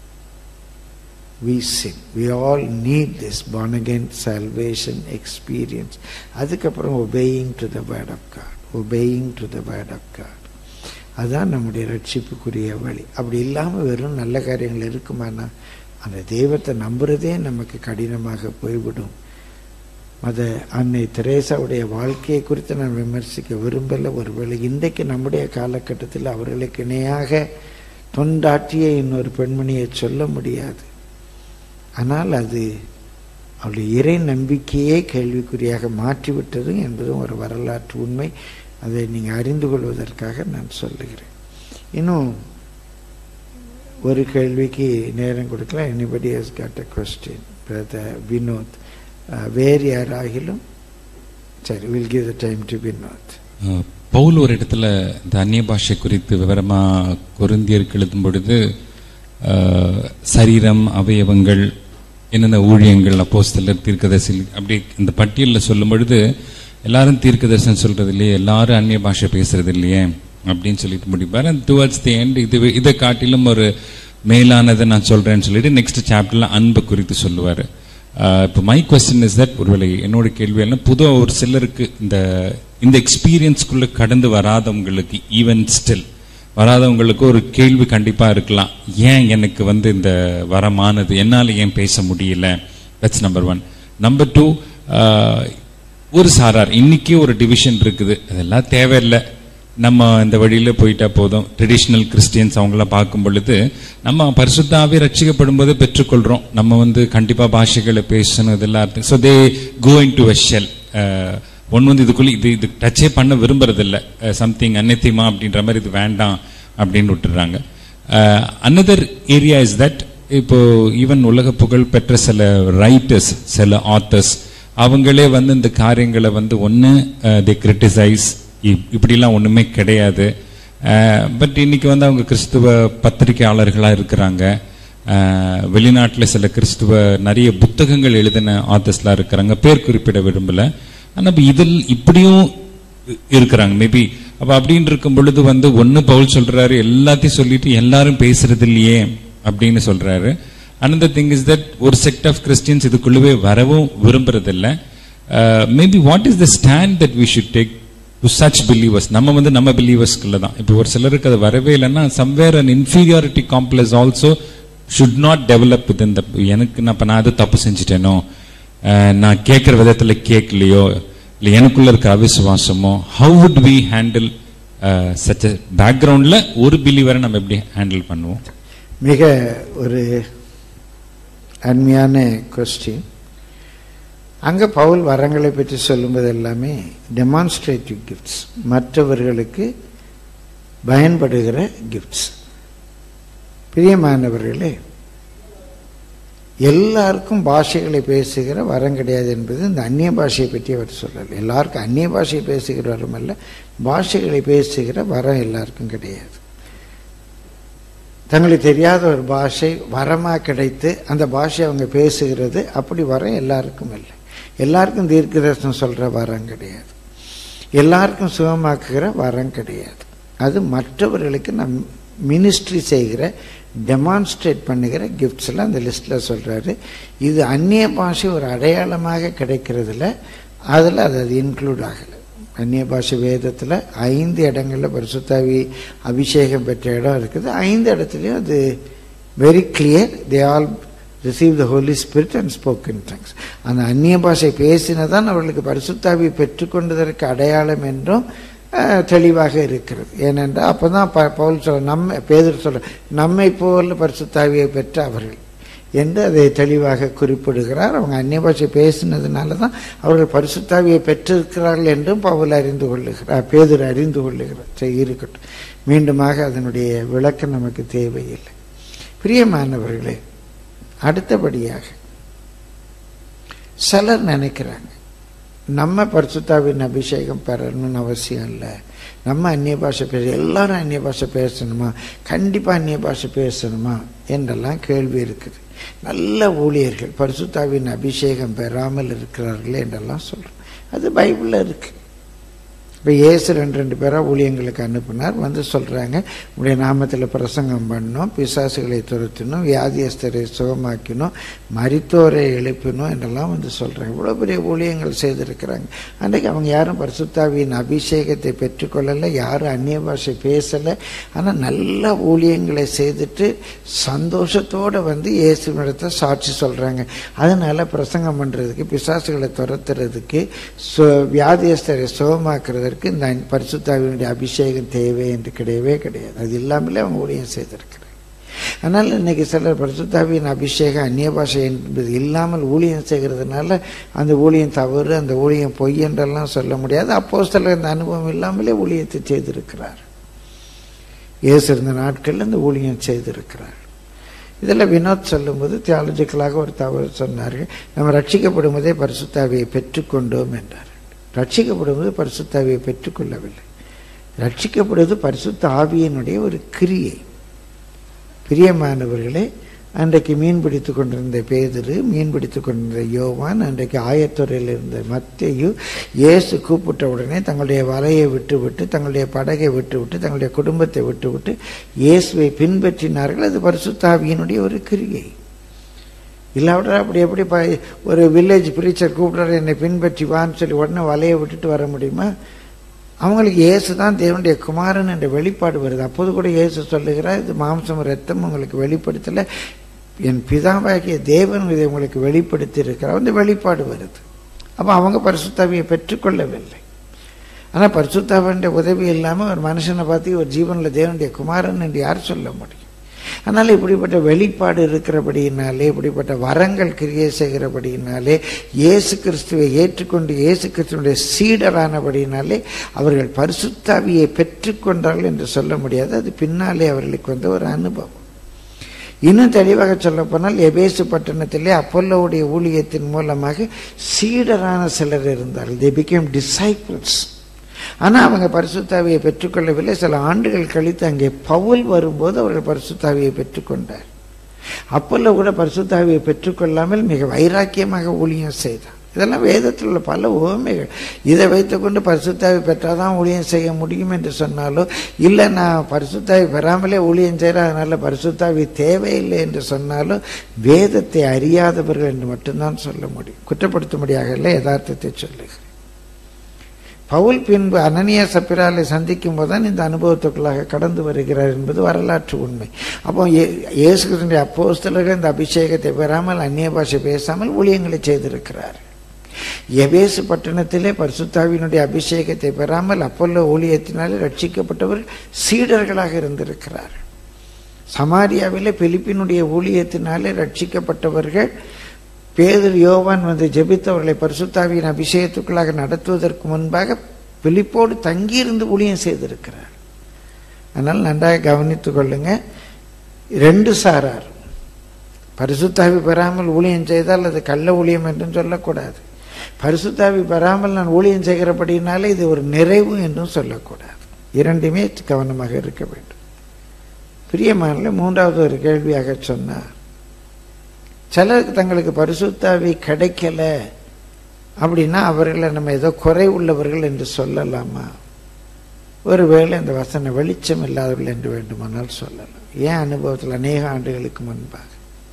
we sin. We all need this born again salvation experience. அதுக்கப்புறம் obeying to the word of God. obeying to the word of God. அதுதான் நம்முடைய ரட்சிப்புக்குரிய வழி அப்படி இல்லாமல் வெறும் நல்ல காரியங்கள் இருக்குமானா அந்த தெய்வத்தை நம்புறதே நமக்கு கடினமாக போய்விடும் மத அன்னை தெரேசாவுடைய வாழ்க்கையை குறித்து நான் விமர்சிக்க விரும்பலை ஒருவேளை இன்றைக்கு நம்முடைய காலகட்டத்தில் அவர்களுக்கு இணையாக தொண்டாற்றிய இன்னொரு பெண்மணியை சொல்ல முடியாது ஆனால் அது அவளுடைய இறை நம்பிக்கையே கேள்விக்குறியாக மாற்றிவிட்டது என்பதும் ஒரு வரலாற்று உண்மை அதை நீங்கள் அறிந்து கொள்வதற்காக நான் சொல்லுகிறேன் இன்னும் ஒரு கேள்விக்கு நேரம் கொடுக்கலாம் anybody has got a question brother Vinod வேறு யாராகிலும் சரி will give the time to Vinod அஹ், பவுல் ஒரு இடத்துல இந்த அந்நிய பாஷை குறித்து விவரமா கொரிந்தியருக்கு எழுதும் பொழுது அஹ், சரீரம் அவயவங்கள் என்னென்ன ஊழியங்கள் அப்போஸ்தலர் தீர்க்கதரிசி அப்படி இந்த பட்டியலில் சொல்லும் பொழுது எல்லாரும் தீர்க்கதரிசனம் சொல்றது இல்லையே எல்லாரும் அந்நிய பாஷை பேசுறது இல்லையே அப்படின்னு சொல்லிட்டு முடிப்பார் அண்ட் டுவர்ட்ஸ் தி எண்ட் இது இதை காட்டிலும் ஒரு மேலானதை நான் சொல்றேன்னு சொல்லிட்டு நெக்ஸ்ட் சாப்டர்ல அன்பு குறித்து சொல்லுவார் இப்போ மை கொஸ்டின் இஸ் தட் ஒருவேளை என்னோட கேள்வி என்ன புதுவா ஒரு சிலருக்கு இந்த இந்த எக்ஸ்பீரியன்ஸ்குள்ள கடந்து வராதவங்களுக்கு ஈவன் ஸ்டில் வராதவங்களுக்கு ஒரு கேள்வி கண்டிப்பா இருக்கலாம் ஏன் எனக்கு வந்து இந்த வரமானது என்னால ஏன் பேச முடியல that's number one number two ஒரு சாரார் இன்னைக்கு ஒரு டிவிஷன் இருக்குது அதெல்லாம் தேவையில்லை நம்ம இந்த வழியில போயிட்டா போதும் ட்ரெடிஷ்னல் கிறிஸ்டியன்ஸ் அவங்களாம் பார்க்கும் பொழுது நம்ம பரிசுத்தாவே ரட்சிக்கப்படும் போது பெற்றுக்கொள்றோம் நம்ம வந்து கண்டிப்பா பாஷைகளை பேசணும் இதெல்லாம் so they go into shell ஒன்று வந்து இதுக்குள்ள இது இது டச்சே பண்ண விரும்புறதில்ல சம்திங் அன்னத்தியமா அப்படின்ற மாதிரி இது வேண்டாம் அப்படின்னு விட்டுறாங்க அனதர் ஏரியா இஸ் தட் இப்போ ஈவன் உலக புகழ் பெற்ற சில ரைட்டர்ஸ் சில ஆத்தர்ஸ் அவங்களே வந்து இந்த காரியங்களை வந்து ஒன்று தி கிரிட்டிசைஸ் இப்படிலாம் ஒண்ணுமே கிடையாது பட் இன்னைக்கு வந்து அவங்க கிறிஸ்துவ பத்திரிகையாளர்களா இருக்கிறாங்க வெளிநாட்டில் சில கிறிஸ்துவ நிறைய புத்தகங்கள் எழுதின ஆத்தர்ஸ்லாம் இருக்கிறாங்க பேர் குறிப்பிட விரும்பல ஆனா இப்ப இதில் இப்படியும் இ- இருக்கிறாங்க மேபி அப்ப அப்படின்னு இருக்கும் பொழுது வந்து ஒன்னு பவுல் சொல்றாரு எல்லாத்தையும் சொல்லிட்டு எல்லாரும் பேசுறது இல்லையே அப்படின்னு சொல்றாரு another திங் இஸ் தட் ஒரு செக்ட் ஆஃப் கிறிஸ்டியன்ஸ் இதுக்குள்ளவே வரவும் விரும்புறதில்ல maybe what is the stand that we should take to such believers நம்ம வந்து நம்ம பிலீவர்ஸ்க்குள்ள தான் இப்போ ஒரு சிலருக்கு அது வரவே இல்லைன்னா somewhere an inferiority complex also should not develop with இந்த எனக்கு நான் இப்ப நான் அது தப்பு செஞ்சுட்டேனோ அஹ், நான் கேட்குற விதத்துல கேட்கலையோ இல்லை எனக்குள்ள இருக்க அவிசுவாசமோ how would we handle such பேக்ரவுண்ட்ல ஒரு பிலீவரை நம்ம எப்படி ஹேண்டில் பண்ணுவோம் மிக ஒரு அருமையான கொஸ்டின் அங்க பவுல் வரங்களை பற்றி சொல்லும்போது எல்லாமே டெமான்ஸ்ட்ரேட்டிவ் கிஃப்ட்ஸ் மற்றவர்களுக்கு பயன்படுகிற கிஃப்ட்ஸ் பிரியமானவர்களே எல்லாருக்கும் பாஷைகளை பேசுகிற வரம் கிடையாது என்பது இந்த அந்நிய பாஷையை பற்றி அவர் சொல்லல எல்லாருக்கும் அந்நிய பாஷை பேசுகிற வரம் அல்ல பாஷைகளை பேசுகிற வரம் எல்லாருக்கும் கிடையாது தங்களுக்கு தெரியாத ஒரு பாஷை வரமாக கிடைத்து அந்த பாஷை அவங்க பேசுகிறது அப்படி வரம் எல்லாருக்கும் இல்லை எல்லாருக்கும் தீர்க்கதர்சனம் சொல்ற வரம் கிடையாது எல்லாருக்கும் சுகமாக்குகிற வரம் கிடையாது அது மற்றவர்களுக்கு நம் மினிஸ்ட்ரி செய்கிற டெமான்ஸ்ட்ரேட் பண்ணுகிற கிஃப்ட்ஸ்ல அந்த லிஸ்ட்ல சொல்றாரு இது அந்நிய பாஷை ஒரு அடையாளமாக கிடைக்கிறதுல அதில் அது அது இன்க்ளூட் ஆகலை அந்நிய பாஷை வேதத்தில் ஐந்து இடங்கள்ல பரிசுத்தாவி அபிஷேகம் பெற்ற இடம் இருக்குது ஐந்து இடத்துலையும் அது very clear they all receive the Holy Spirit and spoken tongues அந்த அந்நிய பாஷை பேசினதான் அவர்களுக்கு பரிசுத்தாவி பெற்றுக்கொண்டதற்கு அடையாளம் என்றும் அஹ், தெளிவாக இருக்கிறது ஏனென்றால் அப்பதான் ப பவுல் சொல்ல நம்ம பேதர் சொல்ற நம்மை போல பரிசுத்தாவியை பெற்ற அவர்கள் என்று அதை தெளிவாக குறிப்பிடுகிறார் அவங்க அந்நிய பாஷை பேசினதுனால தான் அவர்கள் பரிசுத்தாவியை பெற்றிருக்கிறார்கள் என்றும் பவுல் அறிந்து கொள்ளுகிறார் பேதர் அறிந்து கொள்ளுகிறார் சரி இருக்கட்டும் மீண்டுமாக அதனுடைய விளக்கம் நமக்கு தேவையில்லை பிரியமானவர்களே அடுத்தபடியாக சிலர் நினைக்கிறாங்க நம்ம பரிசுத்தாவின் அபிஷேகம் பெறணும்னு அவசியம் இல்லை நம்ம அந்நிய பாஷை பேச எல்லாரும் அந்நிய பாஷை பேசணுமா கண்டிப்பாக அந்நிய பாஷை பேசணுமா என்றெல்லாம் கேள்வி இருக்குது நல்ல ஊழியர்கள் பரிசுத்தாவின் அபிஷேகம் பெறாமல் இருக்கிறார்களே என்றெல்லாம் சொல்றோம் அது பைபிளில் இருக்கு இப்போ இயேசு ரெண்டு ரெண்டு பேரா ஊழியங்களுக்கு அனுப்புனார் வந்து சொல்றாங்க உடைய நாமத்தில் பிரசங்கம் பண்ணணும் பிசாசுகளை துரத்தணும் வியாதியஸ்தரை சுகமாக்கணும் மரித்தோரை எழுப்பினோம் என்றெல்லாம் வந்து சொல்றாங்க இவ்வளோ பெரிய ஊழியங்கள் செய்திருக்கிறாங்க அன்றைக்கு அவங்க யாரும் பரிசுத்தாவியின் அபிஷேகத்தை பெற்றுக்கொள்ளலை யாரும் அந்நிய பாஷை பேசலை ஆனால் நல்ல ஊழியங்களை செய்துட்டு சந்தோஷத்தோட வந்து இயேசுவிடத்தை சாட்சி சொல்றாங்க அதனால பிரசங்கம் பண்றதுக்கு பிசாசுகளை துரத்துறதுக்கு சு- வியாதியஸ்தரை சுகமாக்குறதற்கு இந்த பரிசுத்தாவினுடைய அபிஷேகம் தேவை என்று கிடையவே கிடையாது அது இல்லாமலே அவங்க ஊழியம் செய்திருக்கிறாங்க அதனால் இன்னைக்கு சிலர் பரிசுத்தாவியின் அபிஷேகம் அந்நிய பாஷை என்பது இல்லாமல் ஊழியம் செய்கிறதுனால அந்த ஊழியம் தவறு அந்த ஊழியம் பொய் என்றெல்லாம் சொல்ல முடியாது அப்போ சிலர் இந்த அனுபவம் இல்லாமலே ஊழியத்தை செய்திருக்கிறார் இயேசு இருந்த நாட்களில் இந்த ஊழியம் செய்திருக்கிறார் இதில் வினோத் சொல்லும்போது தியாலஜிக்கலாக ஒரு தவறு சொன்னார்கள் நம்ம ரட்சிக்கப்படும் போதே பரிசுத்தாவியை பெற்றுக்கொண்டோம் என்றார் ரட்சிக்கப்படும்போது பரிசுத்தாவியை பெற்றுக்கொள்ளவில்லை ரட்சிக்கப்படுவது பரிசுத்த ஆவியினுடைய ஒரு கிரியை பிரியமானவர்களே அன்றைக்கு மீன் பிடித்து கொண்டிருந்த பேதுரு மீன் பிடித்து கொண்டிருந்த யோவான் அன்றைக்கு ஆயத்துறையில் இருந்த மத்தேயு இயேசு கூப்பிட்ட உடனே தங்களுடைய வலையை விட்டு விட்டு தங்களுடைய படகை விட்டு விட்டு தங்களுடைய குடும்பத்தை விட்டு விட்டு இயேசுவை பின்பற்றினார்கள் அது பரிசுத்தாவியினுடைய ஒரு கிரியை இல்லாவிட்டால் அப்படி எப்படி ப ஒரு வில்லேஜ் பிரீச்சர் கூப்பிடுறாரு என்னை பின்பற்றி வான்னு சொல்லி உடனே வலையை விட்டுட்டு வர முடியுமா அவங்களுக்கு இயேசு தான் தேவனுடைய குமாரன் என்ற வெளிப்பாடு வருது அப்போது கூட இயேசு சொல்லுகிறார் இது மாம்சம் ரத்தம் உங்களுக்கு வெளிப்படுத்தல என் பிதாவாகிய தேவன் இதை உங்களுக்கு வெளிப்படுத்தி இருக்கிறார் அந்த வெளிப்பாடு வருது அப்போ அவங்க பரிசுத்தாவியை பெற்றுக்கொள்ளவில்லை ஆனால் பரிசுத்தாவினுடைய உதவி இல்லாமல் ஒரு மனுஷனை பார்த்து ஒரு ஜீவனில் தேவனுடைய குமாரன் என்று யார் சொல்ல முடியும் அதனால் இப்படிப்பட்ட வெளிப்பாடு இருக்கிறபடியினாலே இப்படிப்பட்ட வரங்கள் கிரியை செய்கிறபடியினாலே இயேசு கிறிஸ்துவை ஏற்றுக்கொண்டு இயேசு கிறிஸ்துவனுடைய சீடரானபடியினாலே அவர்கள் பரிசுத்தாவியை பெற்றுக்கொண்டார்கள் என்று சொல்ல முடியாது அது பின்னாலே அவர்களுக்கு வந்த ஒரு அனுபவம் இன்னும் தெளிவாக சொல்லப்போனால் எபேசு பட்டணத்திலே அப்பல்லோவுடைய ஊழியத்தின் மூலமாக சீடரான சிலர் இருந்தார்கள் they became disciples ஆனா அவங்க பரிசுத்தாவியை பெற்றுக்கொள்ளவில்லை சில ஆண்டுகள் கழித்து அங்கே பவுல் வரும்போது அவர்கள் பரிசுத்தாவியை பெற்றுக்கொண்டார் அப்பல்ல கூட பரிசுத்தாவியை பெற்றுக்கொள்ளாமல் மிக வைராக்கியமாக ஊழியம் செய்தார் இதெல்லாம் வேதத்தில் உள்ள பல உவமைகள் இதை வைத்துக்கொண்டு பரிசுத்தாவி பெற்றாதான் ஊழியம் செய்ய முடியும் என்று சொன்னாலோ இல்லை நான் பரிசுத்தாவி பெறாமலே ஊழியம் செய்கிறேன் அதனால பரிசுத்தாவி தேவையில்லை என்று சொன்னாலும் வேதத்தை அறியாதவர்கள் என்று மட்டும்தான் சொல்ல முடியும் குற்றப்படுத்தும்படியாக இல்லை யதார்த்தத்தை சொல்லுகிறேன் பவுல் பின்பு அனனியா சப்பிராலை சந்திக்கும் போதுதான் இந்த அனுபவத்துக்குள்ளாக கடந்து வருகிறார் என்பது வரலாற்று உண்மை அப்போ இயே- இயேசு கிறிஸ்துவினுடைய அப்போஸ்தலர்கள் இந்த அபிஷேகத்தை பெறாமல் அந்நிய பாஷை பேசாமல் ஊழியங்களை செய்திருக்கிறார் எபேசு பட்டணத்திலே பரிசுத்தாவினுடைய அபிஷேகத்தை பெறாமல் அப்போல்லோ ஊழியத்தினாலே ரட்சிக்கப்பட்டவர் சீடர்களாக இருந்திருக்கிறார் சமாரியாவிலே பிலிப்பினுடைய ஊழியத்தினாலே ரட்சிக்கப்பட்டவர்கள் பேதர் யோவான் வந்து ஜெபித்தவர்களை பரிசுத்தாவியின் அபிஷேகத்துக்குள்ளாக நடத்துவதற்கு முன்பாக பிலிப்போடு தங்கியிருந்து ஊழியம் செய்திருக்கிறார் அதனால் நன்றாக கவனித்துக் கொள்ளுங்க ரெண்டு சாரார் பரிசுத்தாவி பெறாமல் ஊழியம் செய்தால் அது கள்ள ஊழியம் என்றும் சொல்லக்கூடாது பரிசுத்தாவி பெறாமல் நான் ஊழியம் செய்கிறபடினாலே இது ஒரு நிறைவு என்றும் சொல்லக்கூடாது இரண்டுமே கவனமாக இருக்க வேண்டும் பிரியமான மூன்றாவது ஒரு கேள்வியாக சொன்னார் சிலருக்கு தங்களுக்கு பரிசுத்தாவி கிடைக்கல அப்படின்னா அவர்களை நம்ம ஏதோ குறை உள்ளவர்கள் என்று சொல்லலாமா ஒருவேளை இந்த வசன வெளிச்சம் இல்லாதவர்கள் என்று வேண்டுமானால் சொல்லலாம் ஏன் அனுபவத்தில் அநேக ஆண்டுகளுக்கு முன்பாக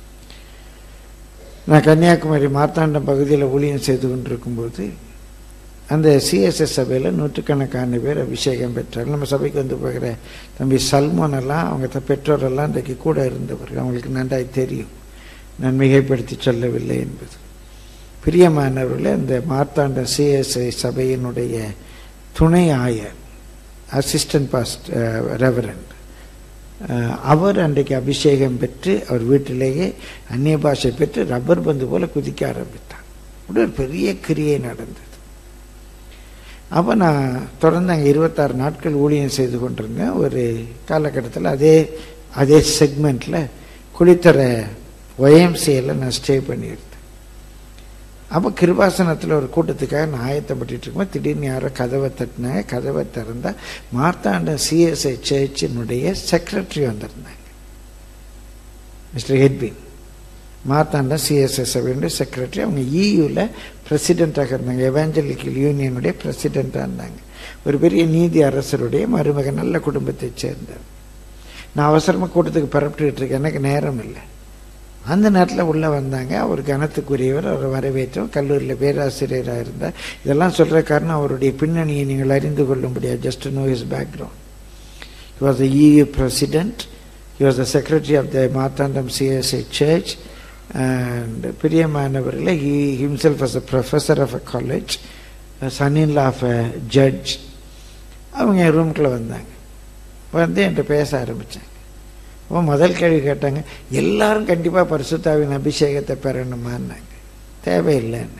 நான் கன்னியாகுமரி மார்த்தாண்டம் பகுதியில் ஊழியம் செய்து கொண்டிருக்கும்போது அந்த சிஎஸ்எஸ் சபையில் நூற்றுக்கணக்கான பேர் அபிஷேகம் பெற்றார்கள் நம்ம சபைக்கு வந்து போகிற தம்பி சல்மான் எல்லாம் அவங்க த- பெற்றோரெல்லாம் இன்றைக்கு கூட இருந்தவர்கள் அவங்களுக்கு நன்றாய் தெரியும் நான் மிகைப்படுத்தி சொல்லவில்லை என்பது பிரியமானவர்களே அந்த மார்த்தாண்டம் சிஎஸ்ஐ சபையினுடைய துணை ஆயர் அசிஸ்டன்ட் பாஸ்ட் ரெவரண்ட் அவர் அன்றைக்கு அபிஷேகம் பெற்று அவர் வீட்டிலேயே அந்நிய பாஷை பெற்று ரப்பர் பந்து போல குதிக்க ஆரம்பித்தார் அப்படி ஒரு பெரிய கிரியை நடந்தது அப்போ நான் தொடர்ந்து அங்கே இருபத்தாறு நாட்கள் ஊழியம் செய்து கொண்டிருந்தேன் ஒரு காலகட்டத்தில் அதே அதே செக்மெண்ட்டில் குளித்தர ஒயம்சியில் நான் ஸ்டே பண்ணியிருந்தேன் அப்போ கிருபாசனத்தில் ஒரு கூட்டத்துக்காக நான் ஆயத்தப்பட்டுட்டு இருக்கும்போது திடீர்னு யாரோ கதவை தட்டினாங்க கதவை திறந்தா மார்த்தாண்டம் சிஎஸ்ஐ சர்ச்சினுடைய செக்ரட்டரி வந்திருந்தாங்க மிஸ்டர் ஹெட்பின் மார்த்தாண்டம் சிஎஸ்ஐ சபையினுடைய செக்ரட்டரி அவங்க இயூவில் பிரசிடெண்ட்டாக இருந்தாங்க எவாஞ்சலிக்கல் யூனியனுடைய பிரசிடெண்ட்டாக இருந்தாங்க ஒரு பெரிய நீதி அரசருடைய மருமகன் நல்ல குடும்பத்தைச் சேர்ந்தவர் நான் அவசரமாக கூட்டத்துக்கு பரப்பிட்டு இருக்கேன் எனக்கு நேரம் இல்லை அந்த நேரத்தில் உள்ளே வந்தாங்க அவர் கனத்துக்குரியவர் அவரை வரவேற்றோம் கல்லூரியில் பேராசிரியராக இருந்தார் இதெல்லாம் சொல்கிற காரணம் அவருடைய பின்னணியை நீங்கள் அறிந்து கொள்ளும்படியா just know his background He was the EU president. He was the secretary of the Marthandam CSA Church. And பிரியமானவர்களே he himself was a professor of a college, a son-in-law of a judge. அவங்க என் ரூம்குள்ளே வந்தாங்க வந்து என்கிட்ட பேச ஆரம்பித்தாங்க அப்போ முதல் கேள்வி கேட்டாங்க எல்லாரும் கண்டிப்பாக பரிசுத்தாவின் அபிஷேகத்தை பெறணுமான்னாங்க தேவையில்லைன்னு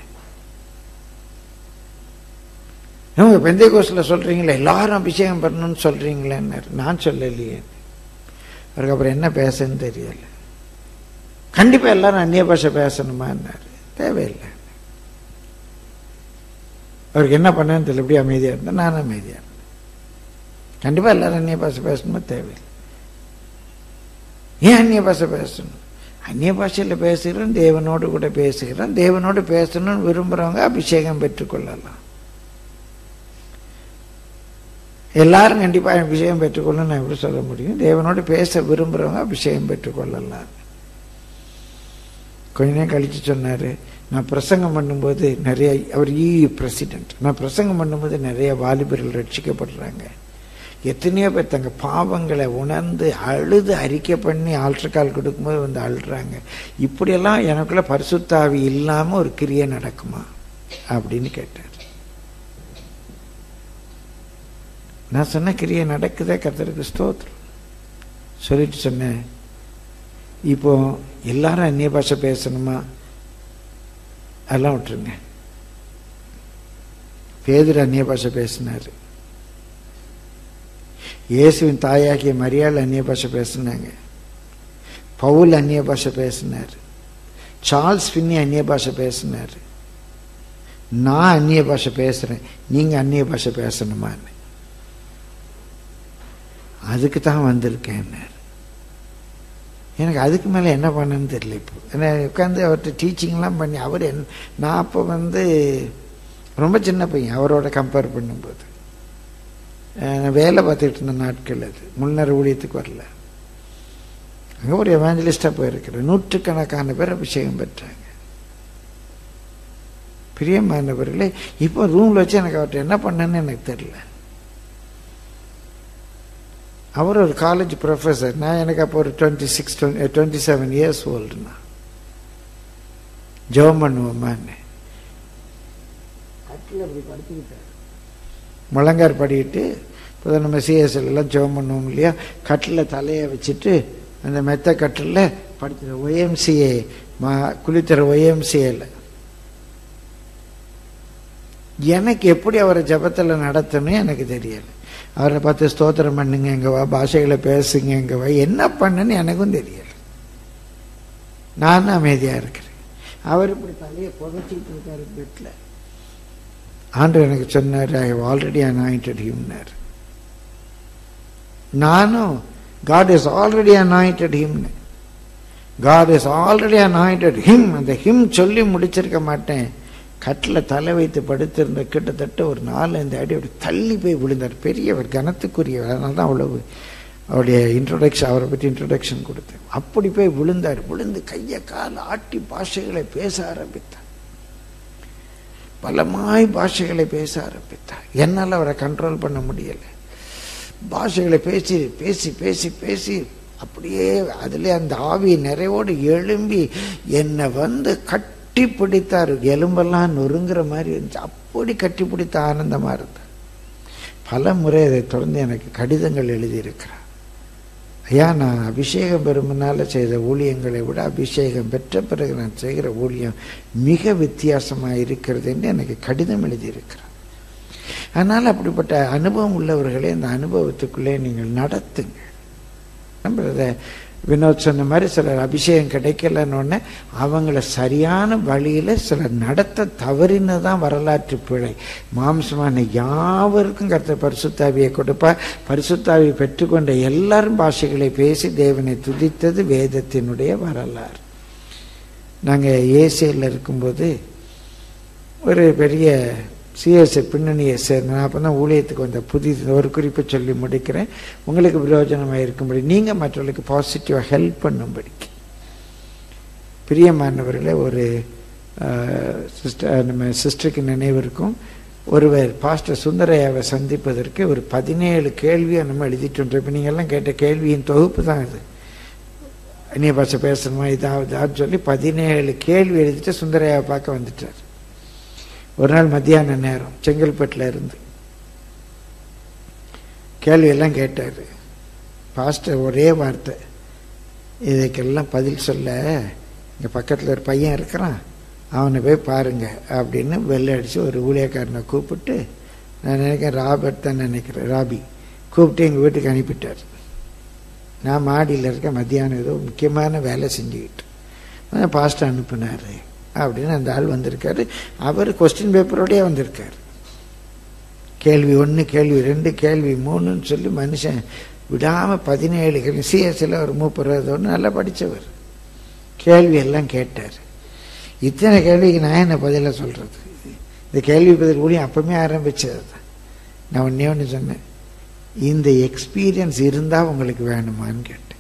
அவங்க பெந்தை கோஸில் சொல்கிறீங்களே எல்லாரும் அபிஷேகம் பண்ணணும்னு சொல்கிறீங்களேன்னாரு நான் சொல்லலையே அவருக்கு அப்புறம் என்ன பேசன்னு தெரியல கண்டிப்பாக எல்லாரும் அந்நிய பாஷை பேசணுமான்னாரு தேவையில்லை அவருக்கு என்ன பண்ணேன்னு தெரியல எப்படி அமைதியாக இருந்தேன் நான் அமைதியாக இருந்தேன் கண்டிப்பாக எல்லாரும் அந்நிய பாஷை பேசணுமா தேவையில்லை ஏன் அந்நிய பாஷை பேசணும் அந்நிய பாஷையில் பேசுகிறோம் தேவனோடு கூட பேசுகிறோம் தேவனோடு பேசணும்னு விரும்புகிறவங்க அபிஷேகம் பெற்றுக்கொள்ளலாம் எல்லாரும் கண்டிப்பாக அபிஷேகம் பெற்றுக்கொள்ளணும் நான் எப்படி சொல்ல முடியும் தேவனோடு பேச விரும்புகிறவங்க அபிஷேகம் பெற்றுக்கொள்ளலாம் கொஞ்ச நேரம் கழித்து சொன்னார் நான் பிரசங்கம் பண்ணும்போது நிறைய அவர் இ பிரசிடென்ட் நான் பிரசங்கம் பண்ணும்போது நிறைய வாலிபர்கள் ரட்சிக்கப்படுறாங்க எத்தனையோ பேர் தங்க பாவங்களை உணர்ந்து அழுது அறிக்கை பண்ணி ஆல்ட்ரக்கால் கொடுக்கும்போது வந்து அழுறாங்க இப்படியெல்லாம் எனக்குள்ள பரிசுத்தாவி இல்லாமல் ஒரு கிரியை நடக்குமா அப்படின்னு கேட்டார் நான் சொன்ன கிரியை நடக்குதே கத்தருக்கு ஸ்தோத்திரம் சொல்லிட்டு சொன்னேன் இப்போ எல்லாரும் அந்நிய பாஷை பேசணுமா அதெல்லாம் விட்டுருங்க பேதர் அந்நிய பாஷை பேசினாரு இயேசுவின் தாயாகிய மரியாள் அந்நிய பாஷை பேசினாங்க பவுல் அந்நிய பாஷை பேசினார் சார்ல்ஸ் பின்னி அந்நிய பாஷை பேசினார் நான் அந்நிய பாஷை பேசுறேன் நீங்க அந்நிய பாஷை பேசணுமான்னு அதுக்கு தான் வந்திருக்கேன்னாரு எனக்கு அதுக்கு மேலே என்ன பண்ணணும்னு தெரியல இப்போ ஏன்னா உட்காந்து அவர்கிட்ட டீச்சிங்லாம் பண்ணி அவர் என் நான் அப்போ வந்து ரொம்ப சின்ன பையன் அவரோட கம்பேர் பண்ணும்போது அஹ் நான் வேலை பார்த்துக்கிட்டு இருந்த நாட்கள் அது முன்னர் ஊழியத்துக்கு வரல அங்கே ஒரு எவாஞ்சலிஸ்டாக போயிருக்கிறேன் நூற்றுக்கணக்கான பேர் அபிஷேகம் பெற்றாங்க பிரியமானவர்களே இப்போ ரூமில் வச்சு எனக்கு அவர்கிட்ட என்ன பண்ணேன்னு எனக்கு தெரியல அவர் ஒரு காலேஜ் ப்ரொஃபஸர் நான் எனக்கு அப்போ ஒரு twenty six twenty seven years ஓல்டுனா ஜெபம் பண்ணுவோமான்னு கட்டில் அப்படி படுத்துக்கிட்டார் முழங்கார் படிக்கிட்டு இப்போ நம்ம சிஎஸ்எல் எல்லாம் ஜெபம் பண்ணுவோம் இல்லையா கட்டில் தலையை வச்சுட்டு அந்த மெத்த கட்டில் படுத்துற ஒய்எம்சிஏ மா குளித்தர ஒய்எம்சிஏல எனக்கு எப்படி அவரை ஜபத்தில் நடத்தணும் எனக்கு தெரியல அவரை பார்த்து ஸ்தோத்திரம் பண்ணுங்க எங்க வா பாஷைகளை பேசுங்க எங்க வா என்ன பண்ணுன்னு எனக்கும் தெரியல நான் அமைதியா இருக்கிறேன் அவர் இப்படி தலையை புதைச்சிட்டு இருக்காரு பெட்ல ஆண்டு எனக்கு சொன்னார் ஐ ஆல்ரெடி அனாயிண்டட் ஹிம்னார் நானும் காட் இஸ் ஆல்ரெடி அனாயிண்டட் ஹிம்னு God is already anointed him அந்த ஹிம் சொல்லி முடிச்சிருக்க மாட்டேன் கட்டில் தலை வைத்து படுத்திருந்த கிட்டத்தட்ட ஒரு நாலஞ்சு அடி அப்படி தள்ளி போய் விழுந்தார் பெரியவர் கனத்துக்குரியவர் அதனால தான் அவ்வளவு அவருடைய இன்ட்ரோடக்ஷன் அவரை பற்றி இன்ட்ரோடக்ஷன் கொடுத்தேன் அப்படி போய் விழுந்தார் விழுந்து கையை கால் ஆட்டி பாஷைகளை பேச ஆரம்பித்தார் பலமாய் பாஷைகளை பேச ஆரம்பித்தார் என்னால் அவரை கண்ட்ரோல் பண்ண முடியலை பாஷைகளை பேசி பேசி பேசி பேசி அப்படியே அதிலே அந்த ஆவி நிறைவோடு எழும்பி என்னை வந்து கட்டி பிடித்தார் எலும்பெல்லாம் நொறுங்குற மாதிரி இருந்துச்சு அப்படி கட்டி பிடித்த ஆனந்தமா இருந்தார் பல முறை அதை தொடர்ந்து எனக்கு கடிதங்கள் எழுதியிருக்கிறார் ஐயா நான் அபிஷேகம் பெறுமுனால செய்த ஊழியங்களை விட அபிஷேகம் பெற்ற பிறகு நான் செய்கிற ஊழியம் மிக வித்தியாசமாக இருக்கிறது என்று எனக்கு கடிதம் எழுதியிருக்கிறார் அதனால் அப்படிப்பட்ட அனுபவம் உள்ளவர்களே இந்த அனுபவத்துக்குள்ளே நீங்கள் நடத்துங்க நம்ம வினோத் சொன்ன மாதிரி சிலர் அபிஷேகம் கிடைக்கலன்னு அவங்கள சரியான வழியில் சிலர் நடத்த தவறினதான் வரலாற்று பிழை மாம்சமான யாவருக்கும் கருத்த பரிசுத்தாவியை கொடுப்பா பரிசுத்தாவியை பெற்றுக்கொண்ட எல்லாரும் பாஷைகளை பேசி தேவனை துதித்தது வேதத்தினுடைய வரலாறு நாங்கள் ஏசியில் இருக்கும்போது ஒரு பெரிய சிஎஸ்ஐ பின்னணியை சேர்ந்த நான் அப்போ தான் ஊழியத்துக்கு வந்த புதிது ஒரு குறிப்பை சொல்லி முடிக்கிறேன் உங்களுக்கு பிரயோஜனமாக இருக்கும்படி நீங்கள் மற்றவர்களுக்கு பாசிட்டிவாக ஹெல்ப் பண்ணும்படி பிரியமானவர்களே ஒரு சிஸ்டர் நம்ம சிஸ்டருக்கு நினைவு இருக்கும் ஒருவர் பாஸ்டர் சுந்தரையாவை சந்திப்பதற்கு ஒரு பதினேழு கேள்வியை நம்ம எழுதிட்டு வந்தோம் இப்போ நீங்கள்லாம் கேட்ட கேள்வியின் தொகுப்பு தான் இது அந்நிய பாஷை பேசணுமா இதாவது சொல்லி பதினேழு கேள்வி எழுதிட்டு சுந்தரையாவை பார்க்க வந்துட்டார் ஒரு நாள் மத்தியான நேரம் செங்கல்பட்டில் இருந்து கேள்வியெல்லாம் கேட்டார் பாஸ்டர் ஒரே வார்த்தை இதுக்கெல்லாம் பதில் சொல்ல இங்கே பக்கத்தில் ஒரு பையன் இருக்கிறான் அவனை போய் பாருங்க அப்படின்னு வெள்ளை அடித்து ஒரு ஊழியக்காரனை கூப்பிட்டு நான் நினைக்கிறேன் ராபர்ட் தான் நினைக்கிறேன் ராபி கூப்பிட்டு எங்கள் வீட்டுக்கு அனுப்பிட்டார் நான் மாடியில் இருக்க மத்தியானம் ஏதோ முக்கியமான வேலை செஞ்சுக்கிட்டு பாஸ்டர் அனுப்புனார் அப்படின்னு அந்த ஆள் வந்திருக்காரு அவர் கொஸ்டின் பேப்பரோடய வந்திருக்காரு கேள்வி ஒன்று கேள்வி ரெண்டு கேள்வி மூணுன்னு சொல்லி மனுஷன் விடாமல் பதினேழு கேள்வி சிஎஸ்சியில் ஒரு மூப்பர் ஒன்று நல்லா படித்தவர் கேள்வி எல்லாம் கேட்டார் இத்தனை கேள்விக்கு நான் என்ன பதில சொல்கிறது இந்த கேள்வி பதில் ஊழியம் அப்பவுமே ஆரம்பிச்சது தான் நான் ஒன்றே ஒன்று சொன்னேன் இந்த எக்ஸ்பீரியன்ஸ் இருந்தால் உங்களுக்கு வேணுமான்னு கேட்டேன்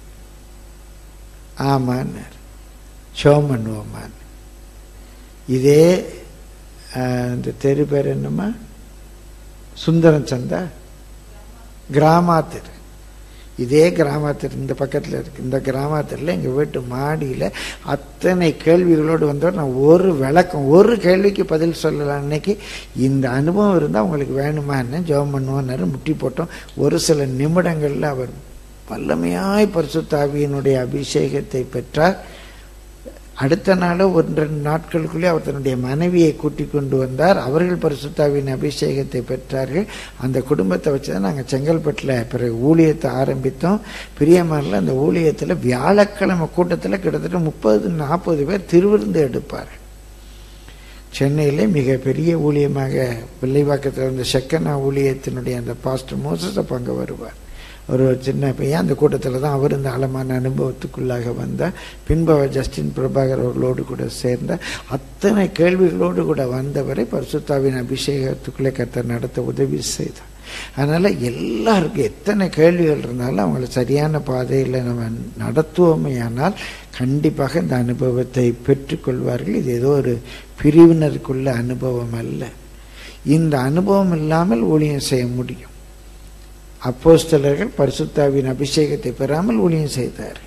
ஆமான்னார் ஷோ பண்ணுவோமான்னு இதே இந்த தெரு பேர் என்னம்மா சுந்தரம் சந்தா கிராமாத்தர் இதே கிராமத்தில் இந்த பக்கத்தில் இருக்கு இந்த கிராமத்தில் எங்கள் வீட்டு மாடியில் அத்தனை கேள்விகளோடு வந்தவர் நான் ஒரு விளக்கம் ஒரு கேள்விக்கு பதில் சொல்லலாம் அன்னைக்கு இந்த அனுபவம் இருந்தால் உங்களுக்கு வேணுமா என்ன ஜெபம் பண்ணுவோன்னாரு முட்டி போட்டோம் ஒரு சில நிமிடங்களில் அவர் வல்லமையாய் பரிசுத்தாவியினுடைய அபிஷேகத்தை பெற்றார் அடுத்த நாளோ ஒன்று ரெண்டு நாட்களுக்குள்ளே அவர் தன்னுடைய மனைவியை கூட்டிக் கொண்டு வந்தார் அவர்கள் பரிசுத்தாவின் அபிஷேகத்தை பெற்றார்கள் அந்த குடும்பத்தை வச்சு தான் நாங்கள் செங்கல்பட்டில் பிறகு ஊழியத்தை ஆரம்பித்தோம் பிரியமானில் அந்த ஊழியத்தில் வியாழக்கிழமை கூட்டத்தில் கிட்டத்தட்ட முப்பது நாற்பது பேர் திருவிருந்து எடுப்பார்கள் சென்னையிலே மிக பெரிய ஊழியமாக வில்லைவாக்கத்தில் இருந்த செக்கனா ஊழியத்தினுடைய அந்த பாஸ்டர் மோசஸ் அப்போ அங்கே வருவார் ஒரு சின்ன பையன் அந்த கூட்டத்தில் தான் அவர் இந்த ஆழமான அனுபவத்துக்குள்ளாக வந்தார் பின்பு அவர் ஜஸ்டின் பிரபாகர் அவர்களோடு கூட சேர்ந்த அத்தனை கேள்விகளோடு கூட வந்தவரை பரிசுத்தாவின் அபிஷேகத்துக்குள்ளே கர்த்தர் நடத்த உதவி செய்தார் அதனால் எல்லாருக்கும் எத்தனை கேள்விகள் இருந்தாலும் அவங்கள சரியான பாதையில் நம்ம நடத்துவோமே ஆனால் கண்டிப்பாக இந்த அனுபவத்தை பெற்றுக்கொள்வார்கள் இது ஏதோ ஒரு பிரிவினருக்குள்ள அனுபவம் அல்ல இந்த அனுபவம் இல்லாமல் ஊழியம் செய்ய முடியும் அப்போஸ்தலர்கள் பரிசுத்தாவின் அபிஷேகத்தை பெறாமல் ஊழியம் செய்தார்கள்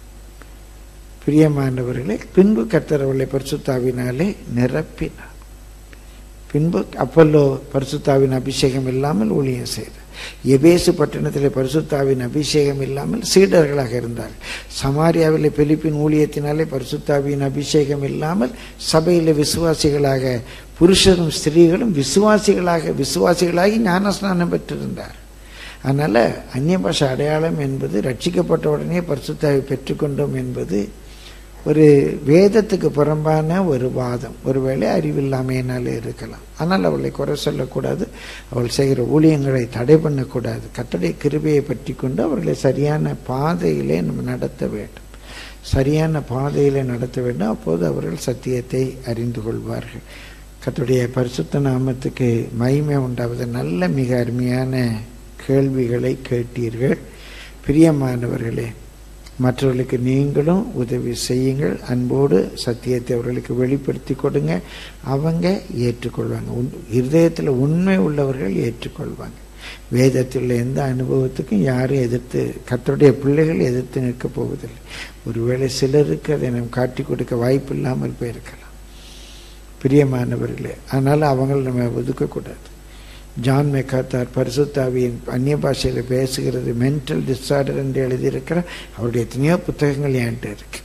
பிரியமானவர்களே பின்பு கர்த்தர் அவர்களை பரிசுத்தாவினாலே நிரப்பினார் பின்பு அப்பல்லோ பரிசுத்தாவின் அபிஷேகம் இல்லாமல் ஊழியம் செய்தார் எபேசு பட்டணத்தில் பரிசுத்தாவின் அபிஷேகம் இல்லாமல் சீடர்களாக இருந்தார் சமாரியாவில் பிலிப்பின் ஊழியத்தினாலே பரிசுத்தாவின் அபிஷேகம் இல்லாமல் சபையில் விசுவாசிகளாக புருஷரும் ஸ்திரீகளும் விசுவாசிகளாக விசுவாசிகளாகி ஞானஸ்நானம் பெற்றிருந்தார் அதனால் அந்நிய பாஷை அடையாளம் என்பது ரட்சிக்கப்பட்ட உடனே பரிசுத்தாவை பெற்றுக்கொண்டோம் என்பது ஒரு வேதத்துக்கு புறம்பான ஒரு வாதம் ஒருவேளை அறிவில்லாமையினாலே இருக்கலாம் ஆனால் அவளை குறை சொல்லக்கூடாது அவள் செய்கிற ஊழியங்களை தடை பண்ணக்கூடாது கட்டளை கிருபையை பற்றி கொண்டு அவர்களை சரியான பாதையிலே நம்ம நடத்த வேண்டும் சரியான பாதையிலே நடத்த வேண்டும் அப்போது அவர்கள் சத்தியத்தை அறிந்து கொள்வார்கள் கத்துடைய பரிசுத்த நாமத்துக்கு மகிமை உண்டாவது நல்ல மிக அருமையான கேள்விகளை கேட்டீர்கள் பிரியமானவர்களே மற்றவர்களுக்கு நீங்களும் உதவி செய்யுங்கள் அன்போடு சத்தியத்தை அவர்களுக்கு வெளிப்படுத்தி கொடுங்க அவங்க ஏற்றுக்கொள்வாங்க உன் இருதயத்தில் உண்மை உள்ளவர்கள் ஏற்றுக்கொள்வாங்க வேதத்தில் உள்ள எந்த அனுபவத்துக்கும் யாரும் எதிர்த்து கத்தருடைய பிள்ளைகள் எதிர்த்து நிற்கப் போவதில்லை ஒருவேளை சிலருக்கு அதை நாம் காட்டி கொடுக்க வாய்ப்பு இல்லாமல் போயிருக்கலாம் பிரியமானவர்களே அதனால் அவங்களை நம்ம ஒதுக்கக்கூடாது ஜான் மெக்காத்தார் பரிசுத்தாவியின் அந்நிய பாஷையில் பேசுகிறது மென்டல் டிஸார்டர் என்று எழுதியிருக்கிற அவருடைய எத்தனையோ புத்தகங்கள் என்கிட்ட இருக்கு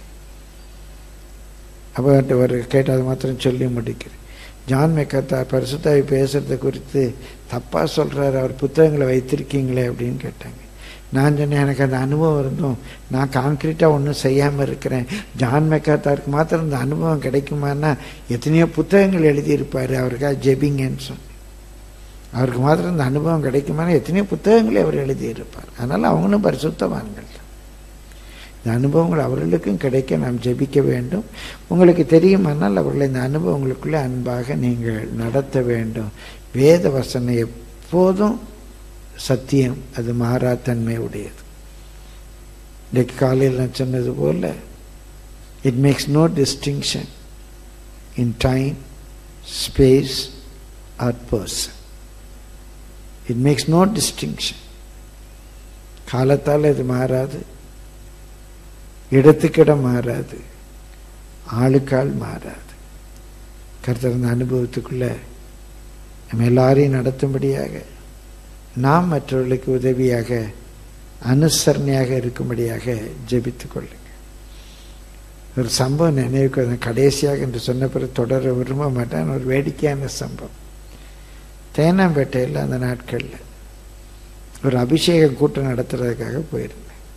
அப்போ அவர் கேட்டது மாத்திரம் சொல்லி முடிக்கிறேன் ஜான் மெக்காத்தார் பரிசுத்தாவி பேசுறதை குறித்து தப்பாக சொல்கிறார் அவர் புத்தகங்களை வைத்திருக்கீங்களே அப்படின்னு கேட்டாங்க நான் சொன்னேன் எனக்கு அந்த அனுபவம் இருந்தும் நான் கான்க்ரீட்டாக ஒன்றும் செய்யாமல் இருக்கிறேன் ஜான் மெக்காத்தாருக்கு மாத்திரம் இந்த அனுபவம் கிடைக்குமான்னா எத்தனையோ புத்தகங்கள் எழுதியிருப்பார் அவருக்காக ஜெபிங்கன்னு சொன்னேன் அவருக்கு மாத்திரம் இந்த அனுபவம் கிடைக்குமான எத்தனையோ புத்தகங்களை அவர் எழுதியிருப்பார் அதனால் அவங்களும் பரிசுத்தவான்கள் தான் இந்த அனுபவங்கள் அவர்களுக்கும் கிடைக்க நாம் ஜெபிக்க வேண்டும் உங்களுக்கு தெரியுமானால் அவர்களை இந்த அனுபவங்களுக்குள்ளே அன்பாக நீங்கள் நடத்த வேண்டும் வேத வசனம் எப்போதும் சத்தியம் அது மாறாத்தன்மை உடையது இன்றைக்கு காலையில் நான் சொன்னது போல it makes no distinction in time space or person it makes no distinction காலத்தால் இது மாறாது இடத்துக்கிடம் மாறாது ஆளுக்கால் மாறாது கருத்தர் அந்த அனுபவத்துக்குள்ள நம்ம எல்லாரையும் நடத்தும்படியாக நாம் மற்றவர்களுக்கு உதவியாக அனுசரணையாக இருக்கும்படியாக ஜெபித்து கொள்ளுங்க ஒரு சம்பவம் நினைவுக்கு வந்தது. கடைசியாக என்று சொன்ன பிறகு தொடர விரும்ப மாட்டேன் ஒரு வேடிக்கையான சம்பவம் தேனாம்பேட்டையில் அந்த நாட்களில் ஒரு அபிஷேக கூட்டம் நடத்துறதுக்காக போயிருந்தேன்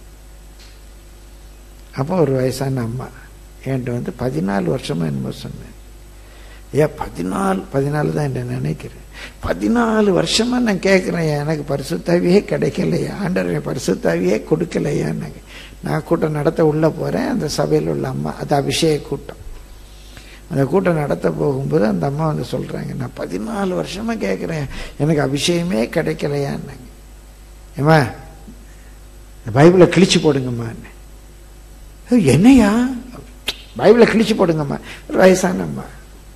அப்போ ஒரு வயசான அம்மா என்கிட்ட வந்து பதினாலு வருஷமாக என்னமோ சொன்னேன் ஏன் பதினாலு பதினாலு தான் என்ன நினைக்கிறேன் பதினாலு வருஷமா நான் கேட்குறேன் எனக்கு பரிசுத்தாவியே கிடைக்கலையா ஆண்டவர் பரிசுத்தாவியே கொடுக்கலையான்னாங்க நான் கூட்டம் நடத்த உள்ளே போகிறேன் அந்த சபையில் உள்ள அம்மா அது அபிஷேக கூட்டம் அந்த கூட்டம் நடத்த போகும்போது அந்த அம்மா வந்து சொல்கிறாங்க நான் பதினாலு வருஷமாக கேட்குறேன் எனக்கு அபிஷேகமே கிடைக்கலையான்னாங்க ஏம்மா இந்த பைபிளை கிழிச்சு போடுங்கம்மான்னு "ஏய், என்னையா பைபிளை கிழிச்சு போடுங்கம்மா ஒரு வயசான அம்மா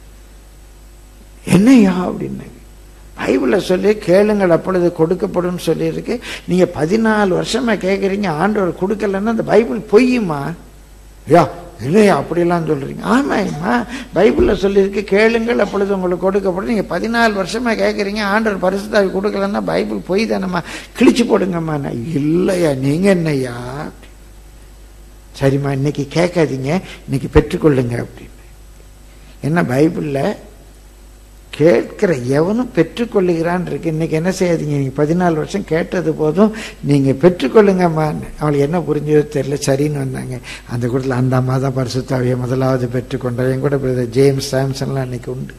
என்னையா அப்படின்னாங்க பைபிளை சொல்லி கேளுங்கள் அப்பொழுது கொடுக்கப்படும் சொல்லியிருக்கு நீங்க பதினாலு வருஷமா கேட்குறீங்க ஆண்டவர் கொடுக்கலன்னா அந்த பைபிள் பொய்யுமா ஐயா இல்லையா அப்படிலாம் சொல்றீங்க ஆமாம்மா பைபிளில் சொல்லியிருக்கு கேளுங்கள் அப்பொழுது உங்களுக்கு கொடுக்கப்படும் நீங்க பதினாலு வருஷமா கேட்குறீங்க ஆண்டவர் பரிசுத்தாவி கொடுக்கலன்னா பைபிள் பொய் தானம்மா கிழிச்சு போடுங்கம்மா நான் இல்லையா நீங்க என்னையா சரிம்மா இன்னைக்கு கேட்காதீங்க இன்னைக்கு பெற்றுக்கொள்ளுங்க அப்படின்னு என்ன பைபிளில் கேட்கிற எவனும் பெற்றுக்கொள்ளுகிறான் இருக்கு இன்னைக்கு என்ன செய்யாதீங்க நீங்க பதினாலு வருஷம் கேட்டது போதும் நீங்க பெற்றுக்கொள்ளுங்கம்மான்னு அவளுக்கு என்ன புரிஞ்சதோ தெரியல சரின்னு வந்தாங்க அந்த கூட்டத்தில் அந்த அம்மா தான் பரிசுத்தாவியை முதலாவது பெற்றுக்கொண்டார் என் கூட பிரதர் ஜேம்ஸ் சாம்சன்லாம் அன்னைக்கு உண்டு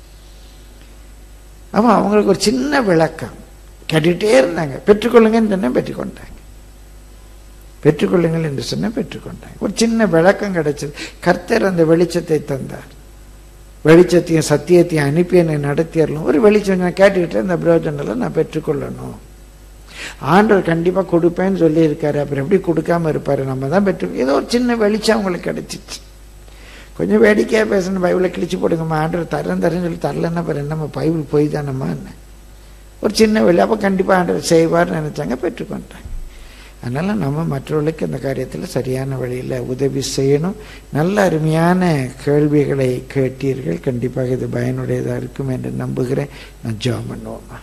அவன் அவங்களுக்கு ஒரு சின்ன விளக்கம் கேட்டுக்கிட்டே இருந்தாங்க பெற்றுக்கொள்ளுங்கன்னு சொன்னா பெற்றுக்கொண்டாங்க பெற்றுக்கொள்ளுங்கள் என்று சொன்ன பெற்றுக்கொண்டாங்க ஒரு சின்ன விளக்கம் கிடைச்சது கர்த்தர் அந்த வெளிச்சத்தை தந்தார் வெளிச்சத்தையும் சத்தியத்தையும் அனுப்பி என்னை நடத்திடலாம் ஒரு வெளிச்சம் நான் கேட்டுக்கிட்டு அந்த பிரயோஜனத்தில் நான் பெற்றுக்கொள்ளணும் ஆண்டவர் கண்டிப்பா கொடுப்பேன்னு சொல்லி இருக்காரு அப்புறம் எப்படி கொடுக்காம இருப்பாரு நம்ம தான் பெற்று ஏதோ ஒரு சின்ன வெளிச்சம் அவங்களுக்கு கிடைச்சிச்சு கொஞ்சம் வேடிக்கையா பேசணும் பைபிளை கிழிச்சு போடுங்கம்மா ஆண்டவர் தரேன் தரேன்னு சொல்லி தரலன்னா அப்புறம் என்னம்மா பைபிள் போய் தானம்மா என்ன ஒரு சின்ன வெளி அப்போ கண்டிப்பா ஆண்டவர் செய்வார்னு நினைச்சாங்க பெற்றுக்கொண்டாங்க அதனால நம்ம மற்றவர்களுக்கு இந்த காரியத்தில் சரியான வழியில் உதவி செய்யணும் நல்ல அருமையான கேள்விகளை கேட்டீர்கள் கண்டிப்பாக இது பயனுடையதாக இருக்கும் என்று நம்புகிறேன் நான் ஜெபம் பண்ணுவோமா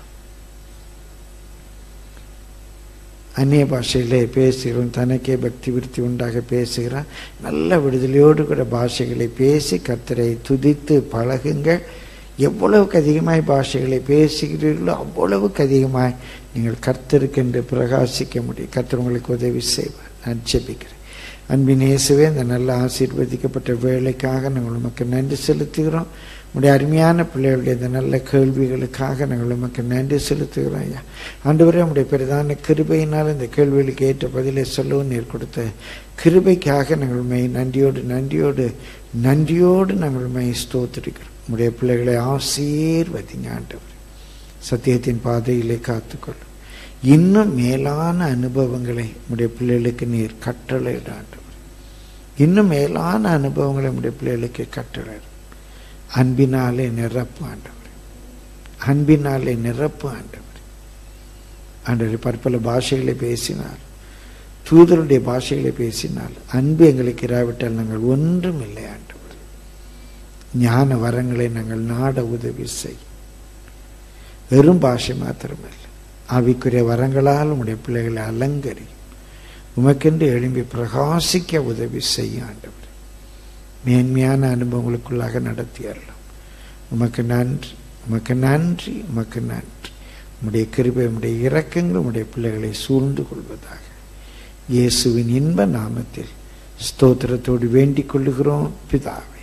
அந்நிய பாஷையிலே பேசுகிறோம் தனக்கே பக்தி விருத்தி உண்டாக பேசுகிறான் நல்ல விடுதலையோடு கூட பாஷைகளை பேசி கர்த்தரை துதித்து பழகுங்கள் எவ்வளவுக்கு அதிகமாய் பாஷைகளை பேசுகிறீர்களோ அவ்வளவுக்கு அதிகமாய் நீங்கள் கர்த்தருக்கென்று பிரகாசிக்க முடியும் கர்த்தர் உங்களுக்கு உதவி செய்வார் நான் ஜெபிக்கிறேன் அன்பின் இயேசுவே இந்த நல்ல ஆசீர்வதிக்கப்பட்ட வேலைக்காக நாங்கள் உமக்கு நன்றி செலுத்துகிறோம் உடைய அருமையான பிள்ளைகளுடைய இந்த நல்ல கேள்விகளுக்காக நாங்கள் உமக்கு நன்றி செலுத்துகிறோம் ஐயா ஆண்டவரே உடைய பிரதான கிருபையினால் இந்த கேள்விகளுக்கு ஏற்ற பதிலை சொல்லவும் நீர் கொடுத்த கிருபைக்காக நாங்கள் உண்மை நன்றியோடு நன்றியோடு நன்றியோடு நாங்கள் உண்மை ஸ்தோத்திருக்கிறோம் உடைய பிள்ளைகளை ஆசீர்வதிங்க ஆண்டவர் சத்தியத்தின் பாதையிலே காத்துக்கொள்ளும் இன்னும் மேலான அனுபவங்களை உடைய பிள்ளைகளுக்கு நீர் கட்டளையிட ஆண்டவர் இன்னும் மேலான அனுபவங்களை உடைய பிள்ளைகளுக்கு கட்டளையிடும் அன்பினாலே நிரப்பு ஆண்டவர் அன்பினாலே நிரப்பு ஆண்டவர் ஆண்டவர் பற்பல பாஷைகளை பேசினார் தூதருடைய பாஷைகளை பேசினால் அன்பு எங்களுக்கு இராவிட்டால் நாங்கள் ஒன்றும் இல்லை ஆண்டவர் ஞான வரங்களை நாங்கள் நாட உதவி செய் வெறும் பாஷை மாத்திரமல்ல ஆவிக்குரிய வரங்களால் உடைய பிள்ளைகளை அலங்கரி உமக்கென்று எழும்பி பிரகாசிக்க உதவி செய்ய ஆண்டவர் மேன்மையான அனுபவங்களுக்குள்ளாக நடத்தியறலாம் உமக்கு நன்றி உமக்கு நன்றி உமக்கு நன்றி உம்முடைய கிருபை உம்முடைய இரக்கங்கள் உம்முடைய பிள்ளைகளை சூழ்ந்து கொள்வதாக இயேசுவின் இன்ப நாமத்தில் ஸ்தோத்திரத்தோடு வேண்டிக் கொள்ளுகிறோம் பிதாவே